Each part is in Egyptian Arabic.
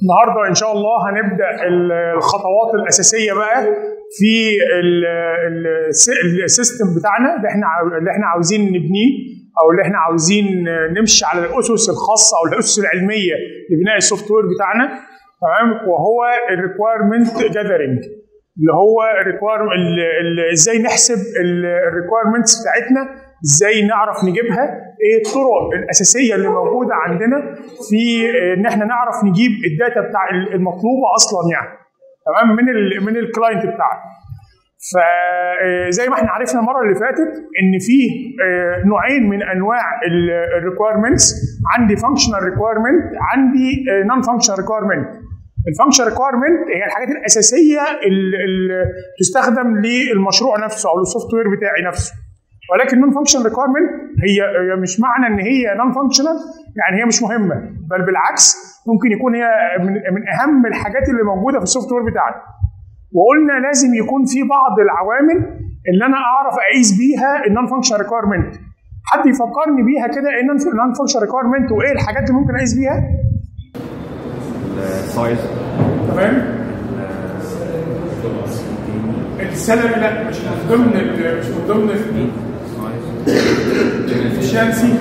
النهارده ان شاء الله هنبدا الخطوات الاساسيه بقى في ال- ال- الس- السيستم بتاعنا اللي احنا عاو- اللي احنا عاوزين نبنيه او اللي احنا عاوزين نمشي على الاسس الخاصه او الاسس العلميه لبناء السوفت وير بتاعنا تمام وهو الريكويرمنت جاذرنج اللي هو الريكوير ازاي نحسب الريكويرمنتس بتاعتنا ازاي نعرف نجيبها ايه الطرق الاساسيه اللي موجوده عندنا في ان احنا نعرف نجيب الداتا بتاع المطلوبه اصلا يعني تمام من ال من الكلاينت بتاعنا فزي ما احنا عرفنا المره اللي فاتت ان في آه، نوعين من انواع الريكويرمنتس عندي فانكشنال ريكويرمنت عندي نون فانكشنال ريكويرمنت الفانكشن ريكويرمنت هي الحاجات الاساسيه اللي تستخدم للمشروع نفسه او للسوفت وير بتاعي نفسه ولكن نون فانكشن ريكويرمنت هي هي مش معنى ان هي نون فانكشنال يعني هي مش مهمه بل بالعكس ممكن يكون هي من, من اهم الحاجات اللي موجوده في السوفت وير بتاعنا وقلنا لازم يكون في بعض العوامل اللي انا اعرف اقيس بيها النون فانكشن ريكويرمنت حد يفكرني بيها كده ايه النون فانكشن ريكويرمنت وايه الحاجات اللي ممكن اقيس بيها السايز تمام السالري لا مش من ضمن ال- مش من ضمن الافشنسي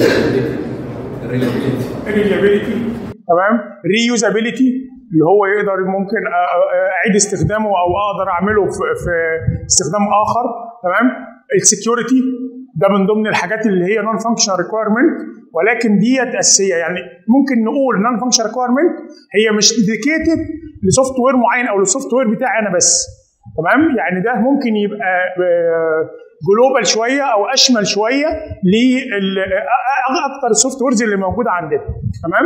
الريلابيلتي تمام ريوزابيلتي اللي هو يقدر ممكن أ- أ- اعيد استخدامه او اقدر اعمله في, في استخدام اخر تمام السكيورتي ده من ضمن الحاجات اللي هي نون فانكشنال ريكويرمنت ولكن ديت اساسيه يعني ممكن نقول نون فانكشنال ريكويرمنت هي مش ديديكيتد لسوفت وير معين او للسوفت وير بتاعي انا بس تمام يعني ده ممكن يبقى جلوبال شويه او اشمل شويه ل اكتر السوفت ويرز اللي موجوده عندنا تمام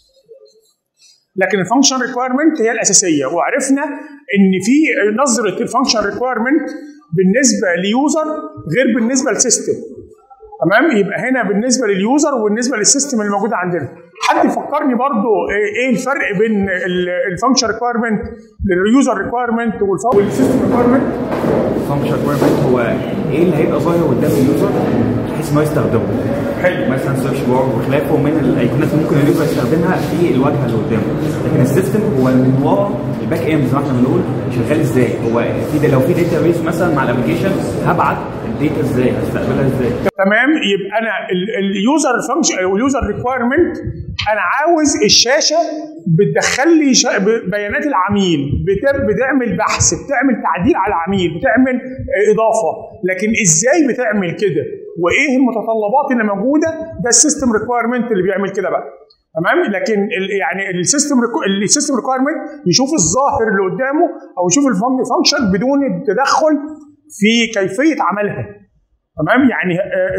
لكن الفانكشن ريكويرمنت هي الاساسيه وعرفنا ان في نظره الفانكشن ريكويرمنت بالنسبه ليوزر غير بالنسبه لسيستم تمام يبقى هنا بالنسبه لليوزر وبالنسبه للسيستم اللي موجود عندنا حد يفكرني برضو ايه إيه الفرق بين الفانكشن ريكويرمنت لليوزر ريكويرمنت والسيستم ريكويرمنت فانكشن ريكويرمنت هو ايه اللي هيبقى ظاهر قدام اليوزر بحيث ان هو يستخدمه حلو مثلا سيرش بار وخلافه من الايقونات اللي ممكن اليوزر يستخدمها في الواجهه اللي قدامه لكن السيستم هو من ورا الباك اند زي ما احنا بنقول شغال ازاي هو في ده لو في داتا بيس مثلا مع الابلكيشن هبعت الداتا ازاي هستقبلها ازاي تمام يبقى انا اليوزر فانكشن او اليوزر ريكويرمنت انا عاوز الشاشه بتدخل لي شا- ب- بيانات العميل بت- بتعمل بحث بتعمل تعديل على العميل بتعمل آه، اضافه لكن ازاي بتعمل كده وايه المتطلبات اللي موجوده ده السيستم ريكويرمنت اللي بيعمل كده بقى تمام لكن ال- يعني السيستم السيستم ريكويرمنت يشوف الظاهر اللي قدامه او يشوف الفانكشن بدون التدخل في كيفيه عملها تمام يعني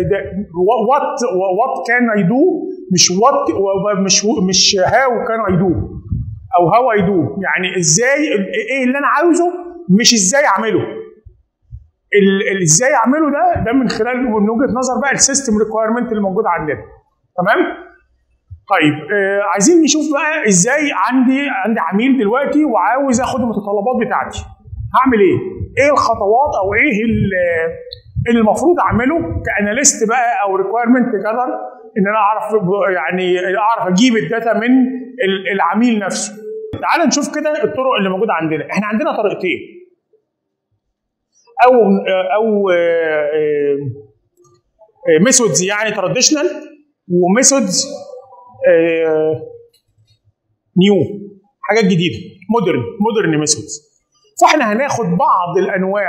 وات وات كان اي دو مش وات مش مش هاو كان اي دو او هاو اي دو يعني ازاي ايه اللي انا عاوزه مش ازاي اعمله ال- ال- ازاي اعمله ده ده من خلال من وجهه نظر بقى السيستم ريكويرمنت اللي موجود عندنا تمام طيب آه عايزين نشوف بقى ازاي عندي عندي عميل دلوقتي وعاوز اخد المتطلبات بتاعتي هعمل ايه ايه الخطوات او ايه ال- اللي المفروض اعمله كاناليست بقى او ريكويرمنت جدر ان انا اعرف يعني اعرف اجيب الداتا من ال- العميل نفسه تعال نشوف كده الطرق اللي موجوده عندنا احنا عندنا طريقتين او او ميثودز يعني تراديشنال وميثودز نيو حاجات جديده مودرن مودرن ميثودز فاحنا هناخد بعض الانواع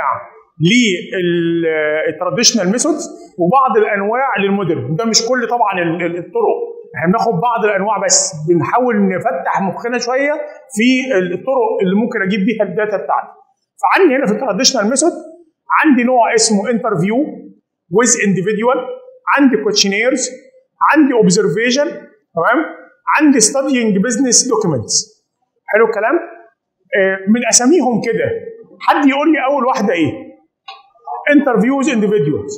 للتراديشنال ميثودز وبعض الانواع للمودرن ده مش كل طبعا ال- ال- الطرق احنا بناخد بعض الانواع بس بنحاول نفتح مخنا شويه في الطرق اللي ممكن اجيب بيها الداتا بتاعتي فعندي هنا في التراديشنال ميثود عندي نوع اسمه انترفيو ويز individual عندي كوتشنيرز عندي اوبزرفيشن تمام عندي ستادينج بزنس دوكيومنتس حلو الكلام آه، من اساميهم كده حد يقول لي اول واحده ايه انترفيوز individuals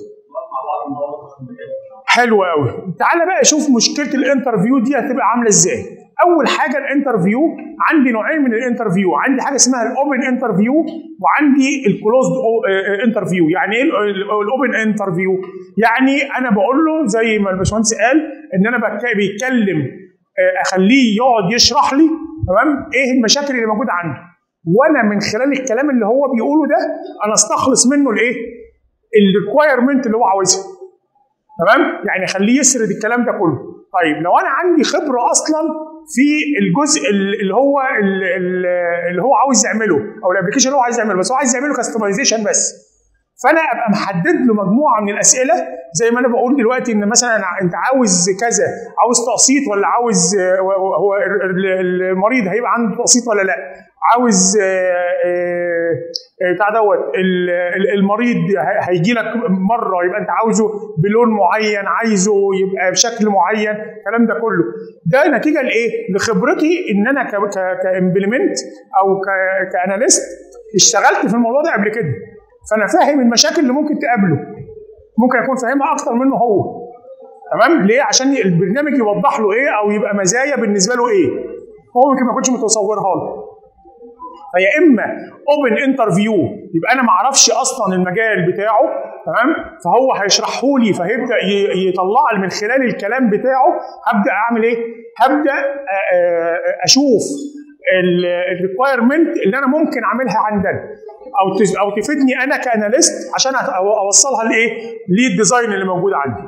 حلو قوي تعالى بقى شوف مشكله الانترفيو دي هتبقى عامله ازاي اول حاجه الانترفيو عندي نوعين من الانترفيو عندي حاجه اسمها الاوبن انترفيو وعندي الكلوزد انترفيو يعني ايه الاوبن انترفيو يعني انا بقول له زي ما الباشمهندس قال ان انا بك- بيتكلم آه، اخليه يقعد يشرح لي تمام ايه المشاكل اللي موجوده عنده وانا من خلال الكلام اللي هو بيقوله ده انا استخلص منه الايه الريكوايرمنت اللي هو عاوزها تمام يعني خليه يسرد الكلام ده كله طيب لو انا عندي خبره اصلا في الجزء اللي هو اللي هو عاوز يعمله او الابلكيشن اللي هو عايز يعمله بس هو عايز يعمله كاستمايزيشن بس فانا ابقى محدد له مجموعه من الاسئله زي ما انا بقول دلوقتي ان مثلا انت عاوز كذا عاوز تقسيط ولا عاوز هو المريض هيبقى عنده تقسيط ولا لا عاوز بتاع دوت المريض هيجي لك مره يبقى انت عاوزه بلون معين عايزه يبقى بشكل معين الكلام ده كله ده نتيجه لايه؟ لخبرتي ان انا كامبلمنت او كاناليست اشتغلت في الموضوع ده قبل كده فانا فاهم المشاكل اللي ممكن تقابله ممكن اكون فاهمها اكتر منه هو تمام ليه عشان البرنامج يوضح له ايه او يبقى مزايا بالنسبه له ايه هو ممكن ما يكونش متصورها له فيا اما اوبن انترفيو يبقى انا ما اعرفش اصلا المجال بتاعه تمام فهو هيشرحه لي فهيبدا يطلع لي من خلال الكلام بتاعه هبدا اعمل ايه؟ هبدا اشوف الريكوايرمنت اللي انا ممكن اعملها عندنا او او تفيدني انا كاناليست عشان اوصلها لايه؟ للديزاين اللي موجود عندي.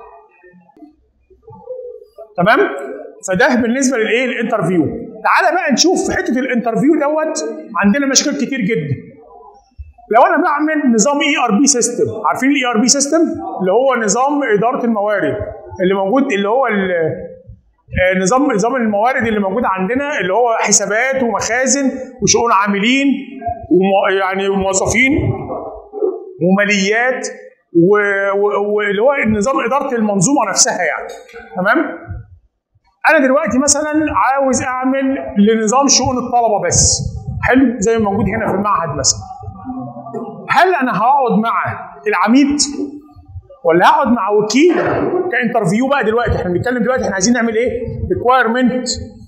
تمام؟ فده بالنسبه للايه؟ الانترفيو. تعالى بقى نشوف في حته الانترفيو دوت عندنا مشاكل كتير جدا. لو انا بعمل نظام اي ار بي سيستم، عارفين الاي ار بي سيستم؟ اللي هو نظام اداره الموارد اللي موجود اللي هو نظام نظام الموارد اللي موجود عندنا اللي هو حسابات ومخازن وشؤون عاملين ويعني موظفين وماليات واللي هو نظام اداره المنظومه نفسها يعني تمام انا دلوقتي مثلا عاوز اعمل لنظام شؤون الطلبه بس حلو زي ما موجود هنا في المعهد مثلا هل انا هقعد مع العميد ولا هقعد مع وكيل كانترفيو بقى دلوقتي احنا بنتكلم دلوقتي احنا عايزين نعمل ايه؟ ريكوايرمنت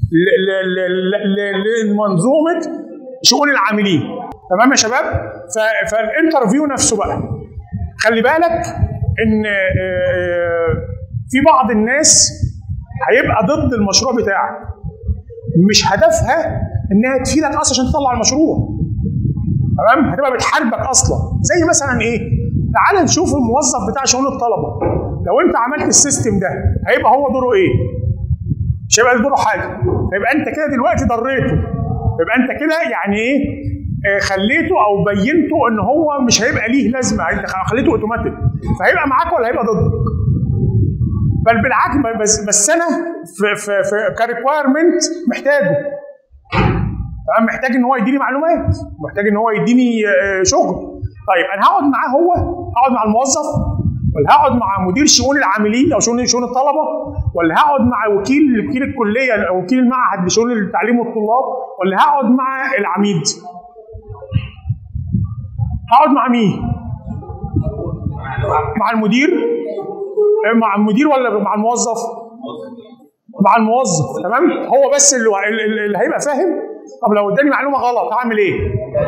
لمنظومه شؤون العاملين تمام يا شباب؟ فالانترفيو نفسه بقى خلي بالك ان في بعض الناس هيبقى ضد المشروع بتاعك مش هدفها انها تفيدك اصلا عشان تطلع المشروع تمام هتبقى بتحاربك اصلا زي مثلا ايه تعال نشوف الموظف بتاع شؤون الطلبه لو انت عملت السيستم ده هيبقى هو دوره ايه مش هيبقى دوره حاجه هيبقى انت كده دلوقتي ضريته يبقى انت كده يعني ايه خليته او بينته ان هو مش هيبقى ليه لازمه انت خليته اوتوماتيك فهيبقى معاك ولا هيبقى ضدك بل بالعكس بس بس انا في في, في كريكوايرمنت محتاجه تمام محتاج ان هو يديني معلومات محتاج ان هو يديني شغل طيب انا هقعد معاه هو هقعد مع الموظف ولا هقعد مع مدير شؤون العاملين او شؤون شؤون الطلبه ولا هقعد مع وكيل وكيل الكليه او وكيل المعهد لشؤون التعليم والطلاب ولا هقعد مع العميد هقعد مع مين مع المدير مع المدير ولا مع الموظف مع الموظف تمام هو بس اللي, اللي هيبقى فاهم طب لو اداني معلومه غلط هعمل ايه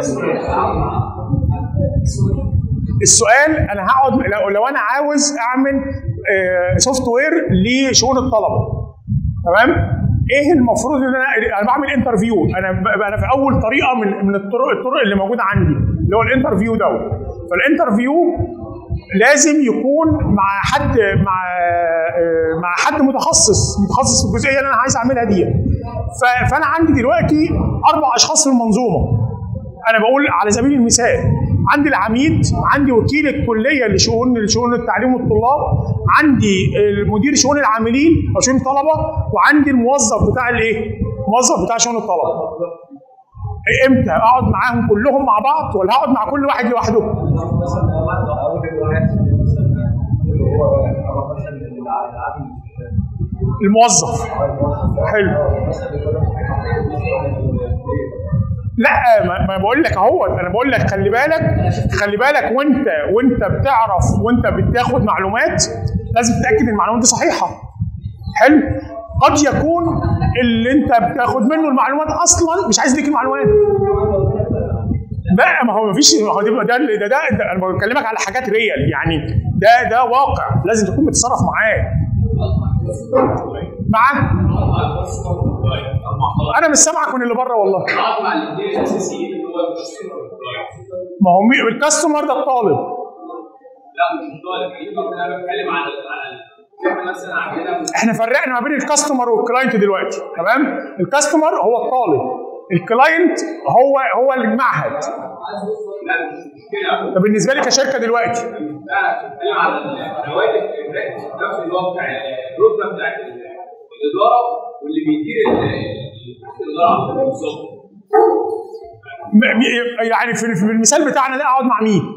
السؤال انا هقعد لو, لو انا عاوز اعمل سوفت وير لشؤون الطلبه تمام ايه المفروض ان انا انا بعمل انترفيو انا انا في اول طريقه من من الطرق الطرق اللي موجوده عندي اللي هو الانترفيو دوت فالانترفيو لازم يكون مع حد مع مع حد متخصص متخصص في الجزئيه اللي انا عايز اعملها دي فانا عندي دلوقتي اربع اشخاص في المنظومه انا بقول على سبيل المثال عندي العميد عندي وكيل الكليه لشؤون لشؤون التعليم والطلاب عندي مدير شؤون العاملين او شؤون الطلبه وعندي الموظف بتاع الايه الموظف بتاع شؤون الطلبه امتى اقعد معاهم كلهم مع بعض ولا هقعد مع كل واحد لوحده الموظف حلو لا ما ما بقول لك اهو انا بقول لك خلي بالك خلي بالك وانت وانت بتعرف وانت بتاخد معلومات لازم تتاكد ان المعلومات دي صحيحه حلو قد يكون اللي انت بتاخد منه المعلومات اصلا مش عايز يديك المعلومات لا ما هو ما فيش ما هو ده ده, ده, ده انا بكلمك على حاجات ريال يعني ده ده واقع لازم تكون بتتصرف معاه معاه انا مش سامعك من اللي بره والله اقعد مع الاثنين الاساسيين اللي هو الكاستمر والكلاينت ما هو مي- الكاستمر ده الطالب لا مش الطالب انا بتكلم على على احنا مثلا عندنا احنا فرقنا ما بين الكاستمر والكلاينت دلوقتي تمام الكاستمر هو الطالب الكلاينت هو هو المعهد لا مش مشكله ده بالنسبه لي كشركه دلوقتي لا انا بتكلم على الرواتب نفس اللي هو بتاع الرتبه بتاعت الاداره واللي بيدير ال- الاداره بالظبط م- م- يعني في في المثال بتاعنا ده اقعد مع مين؟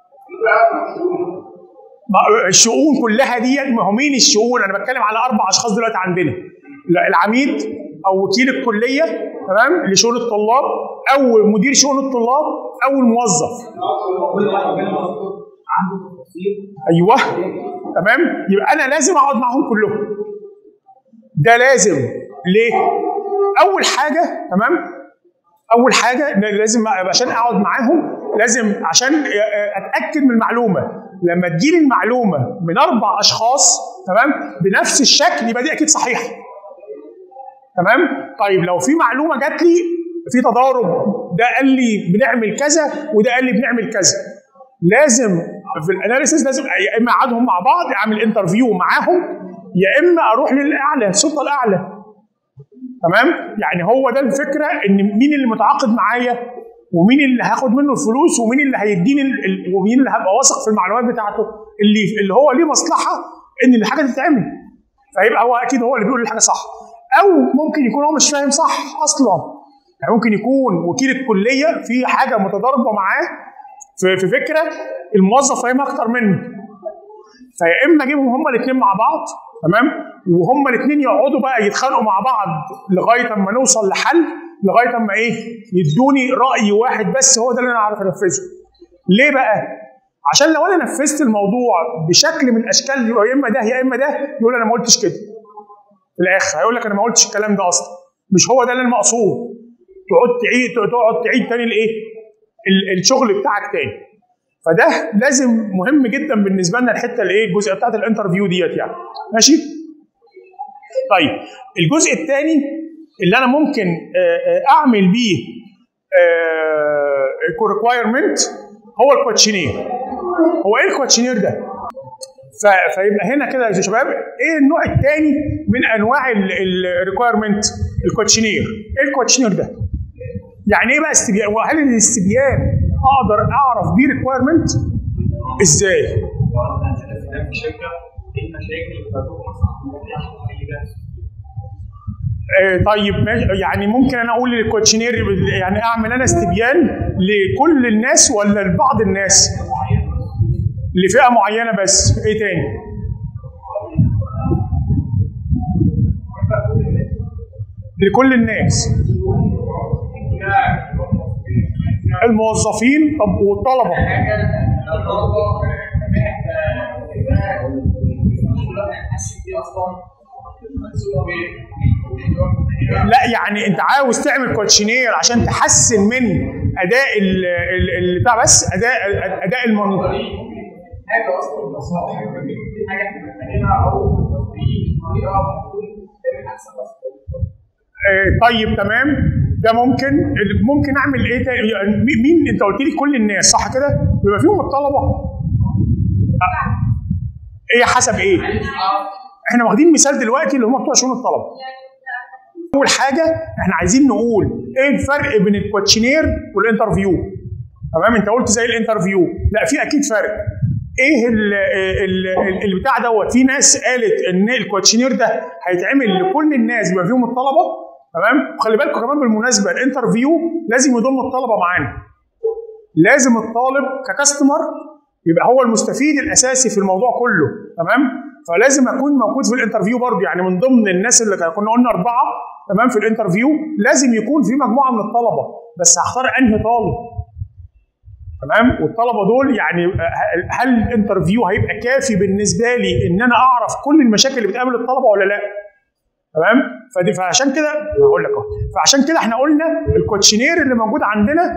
ما- الشؤون كلها ديت ما هو مين الشؤون؟ انا بتكلم على اربع اشخاص دلوقتي عندنا لا، العميد او وكيل الكليه تمام لشؤون الطلاب او مدير شؤون الطلاب او الموظف كل واحد منهم عنده تفاصيل ايوه تمام يبقى انا لازم اقعد معاهم كلهم ده لازم ليه اول حاجه تمام اول حاجه إن لازم عشان اقعد معاهم لازم عشان اتاكد من المعلومه لما تجيلي المعلومه من اربع اشخاص تمام بنفس الشكل يبقى دي اكيد صحيحه تمام طيب لو في معلومه جات لي في تضارب ده قال لي بنعمل كذا وده قال لي بنعمل كذا لازم في الاناليسيس لازم يا اما اقعدهم مع بعض اعمل انترفيو معاهم يا اما اروح للاعلى السلطه الاعلى تمام يعني هو ده الفكره ان مين اللي متعاقد معايا ومين اللي هاخد منه الفلوس ومين اللي هيديني ال- ال- ومين اللي هبقى واثق في المعلومات بتاعته اللي اللي هو ليه مصلحه ان الحاجه تتعمل فيبقى هو اكيد هو اللي بيقول الحاجه صح او ممكن يكون هو مش فاهم صح اصلا يعني ممكن يكون وكيل الكليه في حاجه متضاربه معاه في, في فكره الموظف فاهمها اكتر منه فيا اما اجيبهم هما الاثنين مع بعض تمام وهما الاثنين يقعدوا بقى يتخانقوا مع بعض لغايه اما نوصل لحل لغايه اما ايه يدوني راي واحد بس هو ده اللي انا اعرف انفذه ليه بقى عشان لو انا نفذت الموضوع بشكل من الاشكال دي يا اما ده يا اما ده يقول انا ما قلتش كده في الاخر هيقول لك انا ما قلتش الكلام ده اصلا مش هو ده اللي المقصود تقعد تعيد تقعد تعيد تاني الايه ال- الشغل بتاعك تاني فده لازم مهم جدا بالنسبه لنا الحته الايه الجزء بتاعت الانترفيو ديت يعني ماشي طيب الجزء الثاني اللي انا ممكن آه، آه، اعمل بيه ريكوايرمنت هو الكوتشينير هو ايه الكوتشينير ده ف- فيبقى هنا كده يا شباب ايه النوع الثاني من انواع الريكوايرمنت الكوتشينير ايه الكوتشينير ده يعني ايه بقى استبيان وهل الاستبيان اقدر اعرف بيه ريكوايرمنت ازاي في شركه ايه المشاكل اللي بتواجهكم مثلا عشان تحل ده آه، طيب ماشي يعني ممكن انا اقول للكوتشينير يعني اعمل انا استبيان لكل الناس ولا لبعض الناس لفئه معينه بس ايه تاني لكل الناس الموظفين طب والطلبه لا يعني انت عاوز تعمل كوتشينير عشان تحسن من اداء ال- ال- ال- بتاع بس اداء اداء المونيتور حاجه اصلا بس حاجه في حاجه احنا محتاجينها او في طريقه المفروض تعمل احسن بس آه، طيب تمام ده ممكن ممكن اعمل ايه تاني يعني مي- مين انت قلت لي كل الناس صح كده بيبقى فيهم الطلبه آه، ايه حسب ايه احنا واخدين مثال دلوقتي اللي هم بتوع شؤون الطلبه اول حاجه احنا عايزين نقول ايه الفرق بين الكوتشينير والانترفيو تمام انت قلت زي الانترفيو لا في اكيد فرق ايه ال ال ال البتاع دوت في ناس قالت ان الكوتشينير ده هيتعمل لكل الناس بما فيهم الطلبه تمام وخلي بالكم كمان بالمناسبه الانترفيو لازم يضم الطلبه معانا لازم الطالب ككاستمر يبقى هو المستفيد الاساسي في الموضوع كله تمام فلازم اكون موجود في الانترفيو برضه يعني من ضمن الناس اللي كنا قلنا اربعه تمام في الانترفيو لازم يكون في مجموعه من الطلبه بس هختار انهي طالب تمام والطلبه دول يعني هل الانترفيو هيبقى كافي بالنسبه لي ان انا اعرف كل المشاكل اللي بتقابل الطلبه ولا لا تمام فدي فعشان كده هقول لك اهو فعشان كده احنا قلنا الكوتشينير اللي موجود عندنا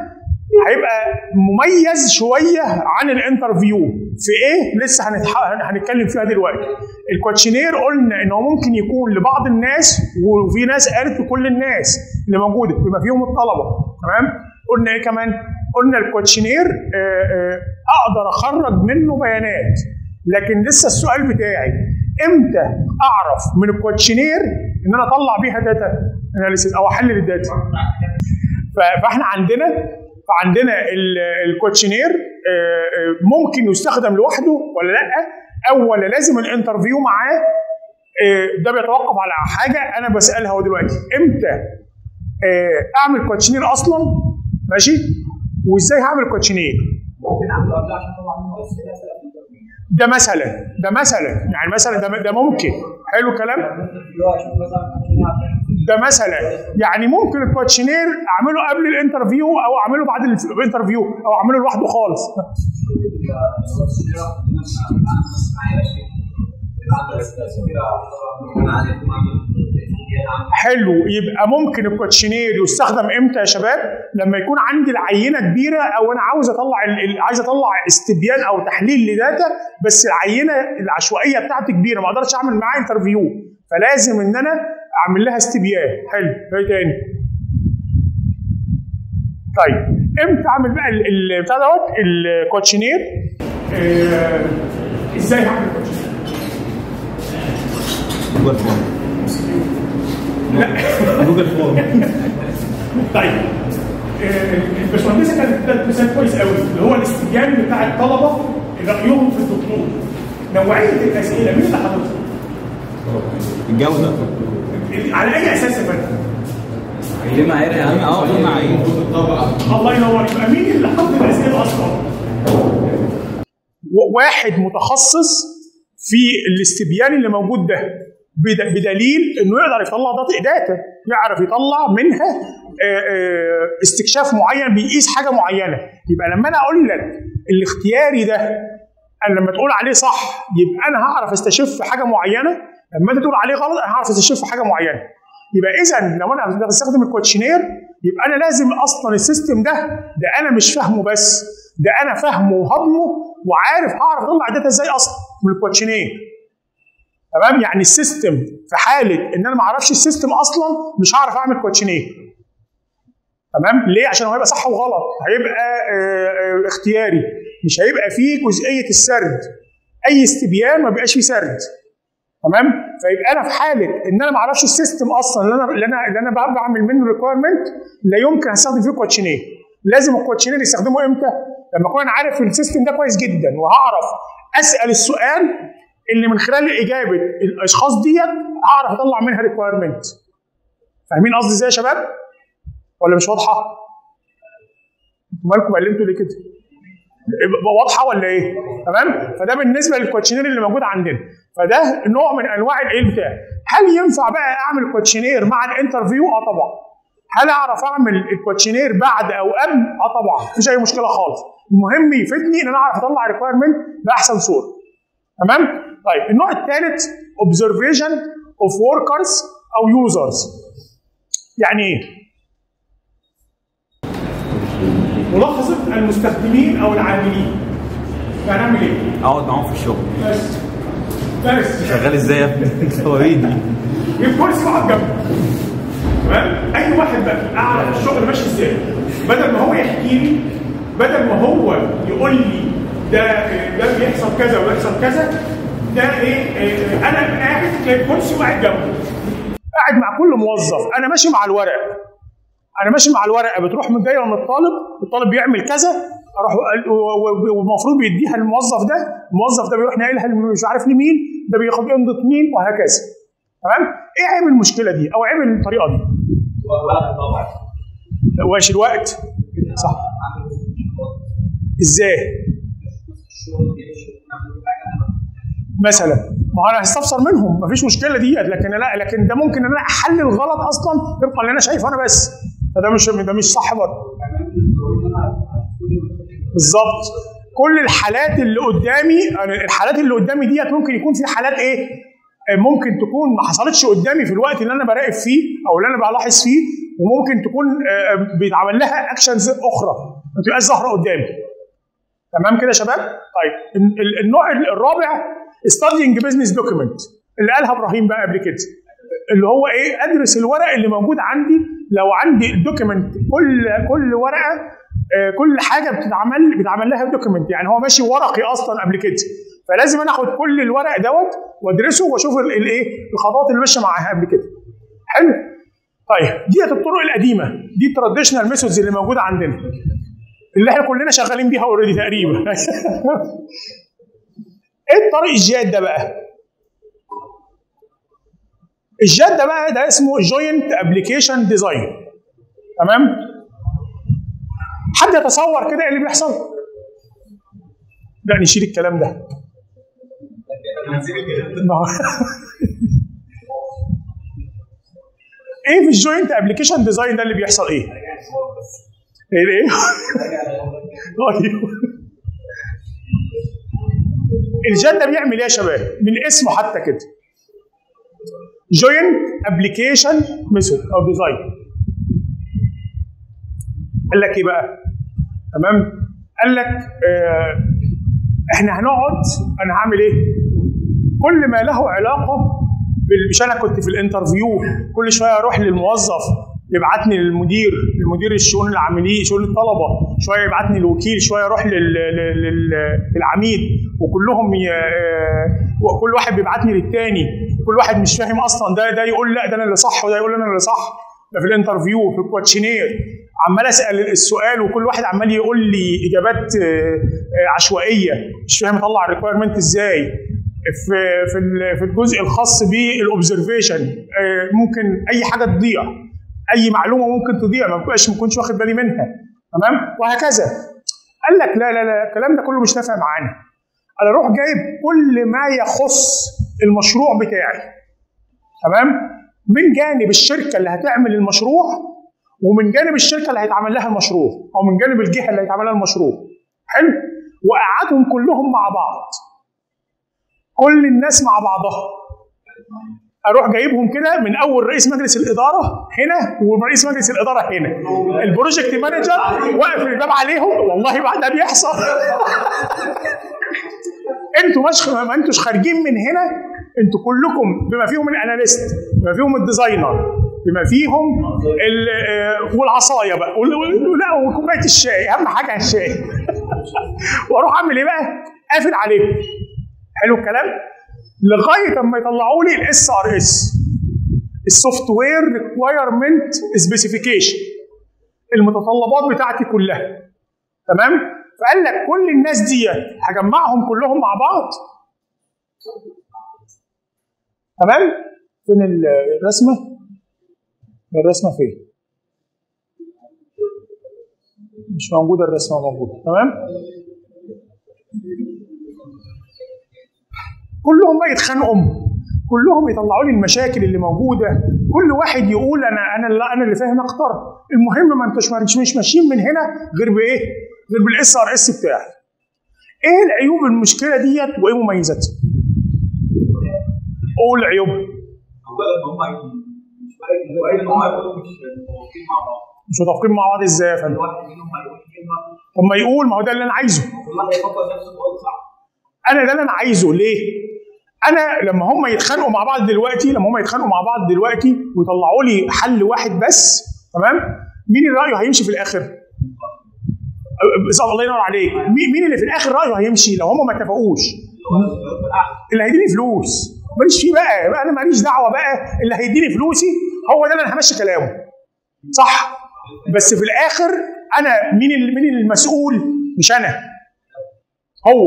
هيبقى مميز شويه عن الانترفيو في ايه لسه هنتح... هنتكلم فيها دلوقتي الكوتشنير قلنا ان هو ممكن يكون لبعض الناس وفي ناس قالت لكل الناس اللي موجوده بما فيهم الطلبه تمام قلنا ايه كمان قلنا الكوتشنير آه، آه، اقدر اخرج منه بيانات لكن لسه السؤال بتاعي امتى اعرف من الكوتشنير ان انا اطلع بيها داتا اناليسيس او احلل الداتا ف- فاحنا عندنا فعندنا ال- الكوتشنير آه، آه، ممكن يستخدم لوحده ولا لا او ولا لازم الانترفيو معاه آه، ده بيتوقف على حاجه انا بسالها هو دلوقتي امتى آه، اعمل كوتشنير اصلا ماشي وازاي هعمل كوتشنير ممكن اعمل قبل عشان اطلع منه اسئله اسئله في الانترفيو ده مثلا ده مثلا يعني مثلا ده ده ممكن حلو الكلام ممكن في الوقت اشوف مثلا عشان عشان ده مثلا يعني ممكن الكوتشنير اعمله قبل الانترفيو او اعمله بعد الانترفيو او اعمله لوحده خالص حلو يبقى ممكن الكوتشنير يستخدم امتى يا شباب؟ لما يكون عندي العينه كبيره او انا عاوز اطلع ال- ال- عايز اطلع استبيان او تحليل لداتا بس العينه العشوائيه بتاعتي كبيره ما اقدرش اعمل معاها انترفيو فلازم ان انا اعمل لها استبيان حلو ايه تاني؟ طيب امتى اعمل بقى ال- ال- بتاع دوت الكوتشنير؟ آه، ازاي هعمل كوتشنير؟ جوجل فورم جوجل فورم طيب آه، الباشمهندسه كانت ادت مثال كويس قوي اللي هو الاستبيان بتاع الطلبه رايهم في الدكتور نوعيه الاسئله مين اللي حاططها؟ الجوده على اي اساس يا فندم؟ ليه معايير يا عم اه ليه معايير الله ينور يبقى مين اللي حط الاسئله اصلا؟ و- واحد متخصص في الاستبيان اللي موجود ده بد- بدليل انه يقدر يطلع داتا داتا يعرف يطلع منها آه، آه، استكشاف معين بيقيس حاجه معينه يبقى لما انا اقول لك الاختياري ده انا لما تقول عليه صح يبقى انا هعرف استشف حاجه معينه لما انت تقول عليه غلط انا هعرف استشف حاجه معينه يبقى اذا لو انا بستخدم الكوتشنير يبقى انا لازم اصلا السيستم ده ده انا مش فاهمه بس ده انا فاهمه وهضمه وعارف هعرف اطلع داتا ازاي اصلا من الكوتشنير تمام يعني السيستم في حاله ان انا ما اعرفش السيستم اصلا مش هعرف اعمل كوتشنير تمام ليه عشان هو هيبقى صح وغلط هيبقى آه، آه، اختياري مش هيبقى فيه جزئيه السرد اي استبيان ما بيبقاش فيه سرد تمام فيبقى انا في حاله ان انا ما اعرفش السيستم اصلا اللي انا اللي انا اللي انا بع- بعمل منه ريكويرمنت لا يمكن استخدم فيه كوتشنير لازم الكوتشنير يستخدمه امتى لما اكون انا عارف السيستم ده كويس جدا وهعرف اسال السؤال اللي من خلال اجابه الاشخاص ديت اعرف اطلع منها ريكويرمنت فاهمين قصدي ازاي يا شباب ولا مش واضحه انتوا مالكم قلمتوا ليه كده يبقى واضحه ولا ايه؟ تمام؟ فده بالنسبه للكوتشنير اللي موجود عندنا، فده نوع من انواع الايه بتاع. هل ينفع بقى اعمل كوتشنير مع الانترفيو؟ اه طبعا. هل اعرف اعمل الكوتشنير بعد او قبل؟ اه طبعا، مفيش اي مشكله خالص. المهم يفيدني ان انا اعرف اطلع ريكويرمنت باحسن صوره. تمام؟ طيب النوع الثالث observation of workers او users. يعني ايه؟ ملاحظه المستخدمين او العاملين. يعني اعمل ايه؟ اقعد معاهم في الشغل بس بس شغال ازاي يا ابني وريني جيب كرسي واقعد جنبه تمام اي واحد بقى اعرف الشغل ماشي ازاي بدل ما هو يحكي لي بدل ما هو يقول لي ده ده بيحصل كذا ويحصل كذا ده ايه إيه، انا قاعد جايب كرسي وقاعد جنبه قاعد مع كل موظف انا ماشي مع الورق انا ماشي مع الورقه بتروح من جايه من الطالب الطالب بيعمل كذا اروح و- و- والمفروض بيديها للموظف ده الموظف ده بيروح ناقلها لم- مش عارف لمين ده بياخد يمضة مين وهكذا تمام ايه عيب المشكله دي او عيب الطريقه دي طبعا واش الوقت صح ازاي مثلا ما هو انا هستفسر منهم مفيش مشكله ديت لكن لا لكن ده ممكن ان انا احلل غلط اصلا طبقا اللي انا شايفه انا بس فده مش ده مش صح برضه بالظبط كل الحالات اللي قدامي أنا الحالات اللي قدامي ديت ممكن يكون في حالات ايه آه، ممكن تكون ما حصلتش قدامي في الوقت اللي انا براقب فيه او اللي انا بلاحظ فيه وممكن تكون آه، بيتعمل لها اكشنز اخرى ما تبقاش ظاهره قدامي تمام كده يا شباب طيب ال- ال- النوع الرابع ستادينج بزنس دوكيمنت اللي قالها ابراهيم بقى قبل كده اللي هو ايه ادرس الورق اللي موجود عندي لو عندي الدوكيمنت كل كل ورقه آه، كل حاجه بتتعمل بيتعمل لها دوكيمنت يعني هو ماشي ورقي اصلا قبل كده فلازم انا اخد كل الورق دوت وادرسه واشوف ال- الايه الخطوات اللي ماشيه معاها قبل كده حلو طيب ديت الطرق القديمه دي التراديشنال ميثودز اللي موجوده عندنا اللي احنا كلنا شغالين بيها اوريدي تقريبا ايه الطريق الجاد ده بقى الجاد ده بقى ده اسمه جوينت ابلكيشن ديزاين تمام حد يتصور كده ايه اللي بيحصل لا نشيل الكلام ده ما هو- ايه في الجوينت ابلكيشن ديزاين ده اللي بيحصل ايه؟ ايه ايه؟ طيب الجاد ده بيعمل ايه يا شباب؟ من اسمه حتى كده جوينت ابلكيشن ميثود او ديزاين قال لك ايه بقى؟ تمام؟ قال لك آه احنا هنقعد انا هعمل ايه؟ كل ما له علاقه بال- مش انا كنت في الانترفيو كل شويه اروح للموظف يبعتني للمدير لمدير الشؤون العاملين شؤون الطلبه شويه يبعتني للوكيل شويه اروح لل- لل- لل- للعميد وكلهم ي... آه، وكل واحد بيبعتني للتاني كل واحد مش فاهم اصلا ده ده يقول لا ده انا اللي صح وده يقول انا اللي صح ده في الانترفيو في الكواتشينير عمال اسال السؤال وكل واحد عمال يقول لي اجابات آه، آه، عشوائيه مش فاهم اطلع الريكويرمنت ازاي في في ال- في الجزء الخاص بالاوبزرفيشن ممكن اي حاجه تضيع اي معلومه ممكن تضيع ما بقاش ما كنتش واخد بالي منها تمام وهكذا قال لك لا لا لا الكلام ده كله مش نافع معانا انا اروح جايب كل ما يخص المشروع بتاعي تمام من جانب الشركه اللي هتعمل المشروع ومن جانب الشركه اللي هيتعمل لها المشروع او من جانب الجهه اللي هيتعمل لها المشروع حلو وقعدهم كلهم مع بعض كل الناس مع بعضها اروح جايبهم كده من اول رئيس مجلس الاداره هنا ورئيس مجلس الاداره هنا البروجكت مانجر واقف الباب عليهم والله بعد ده بيحصل انتوا مش ما انتوش خارجين من هنا انتوا كلكم بما فيهم الاناليست بما فيهم الديزاينر بما فيهم ال- آه، والعصايه بقى وال- وال- لا وكوبايه الشاي اهم حاجه الشاي واروح اعمل ايه بقى؟ قافل عليهم حلو الكلام؟ لغايه اما يطلعوا لي الاس ار اس السوفت وير ريكوايرمنت سبيسيفيكيشن المتطلبات بتاعتي كلها تمام؟ فقال لك كل الناس دي هجمعهم كلهم مع بعض تمام؟ فين ال- الرسمه؟ الرسمه فين؟ مش موجوده الرسمه موجوده تمام؟ كلهم بقى يتخانقوا كلهم يطلعوا لي المشاكل اللي موجوده كل واحد يقول انا انا اللي انا اللي فاهم اكتر المهم ما انتوش مش مش ماشيين من هنا غير بايه؟ غير بالاس ار اس بتاعي. ايه العيوب المشكله ديت وايه مميزاتها؟ قول عيوبها اولا هم مش بقى ان هم يكونوا مش متفقين مع بعض مش متفقين مع بعض ازاي يا فندم؟ واحد منهم هيقول كلمه طب ما يقول ما هو ده اللي انا عايزه كل واحد يفكر نفسه خالص صح انا ده اللي انا عايزه ليه؟ انا لما هم يتخانقوا مع بعض دلوقتي لما هم يتخانقوا مع بعض دلوقتي ويطلعوا لي حل واحد بس تمام؟ مين اللي رايه هيمشي في الاخر؟ بالظبط الله ينور عليك مين مين اللي في الاخر رايه هيمشي لو هم ما اتفقوش اللي هيديني فلوس ماليش فيه بقى بقى انا ماليش دعوه بقى اللي هيديني فلوسي هو ده اللي انا همشي كلامه صح بس في الاخر انا مين اللي مين المسؤول مش انا هو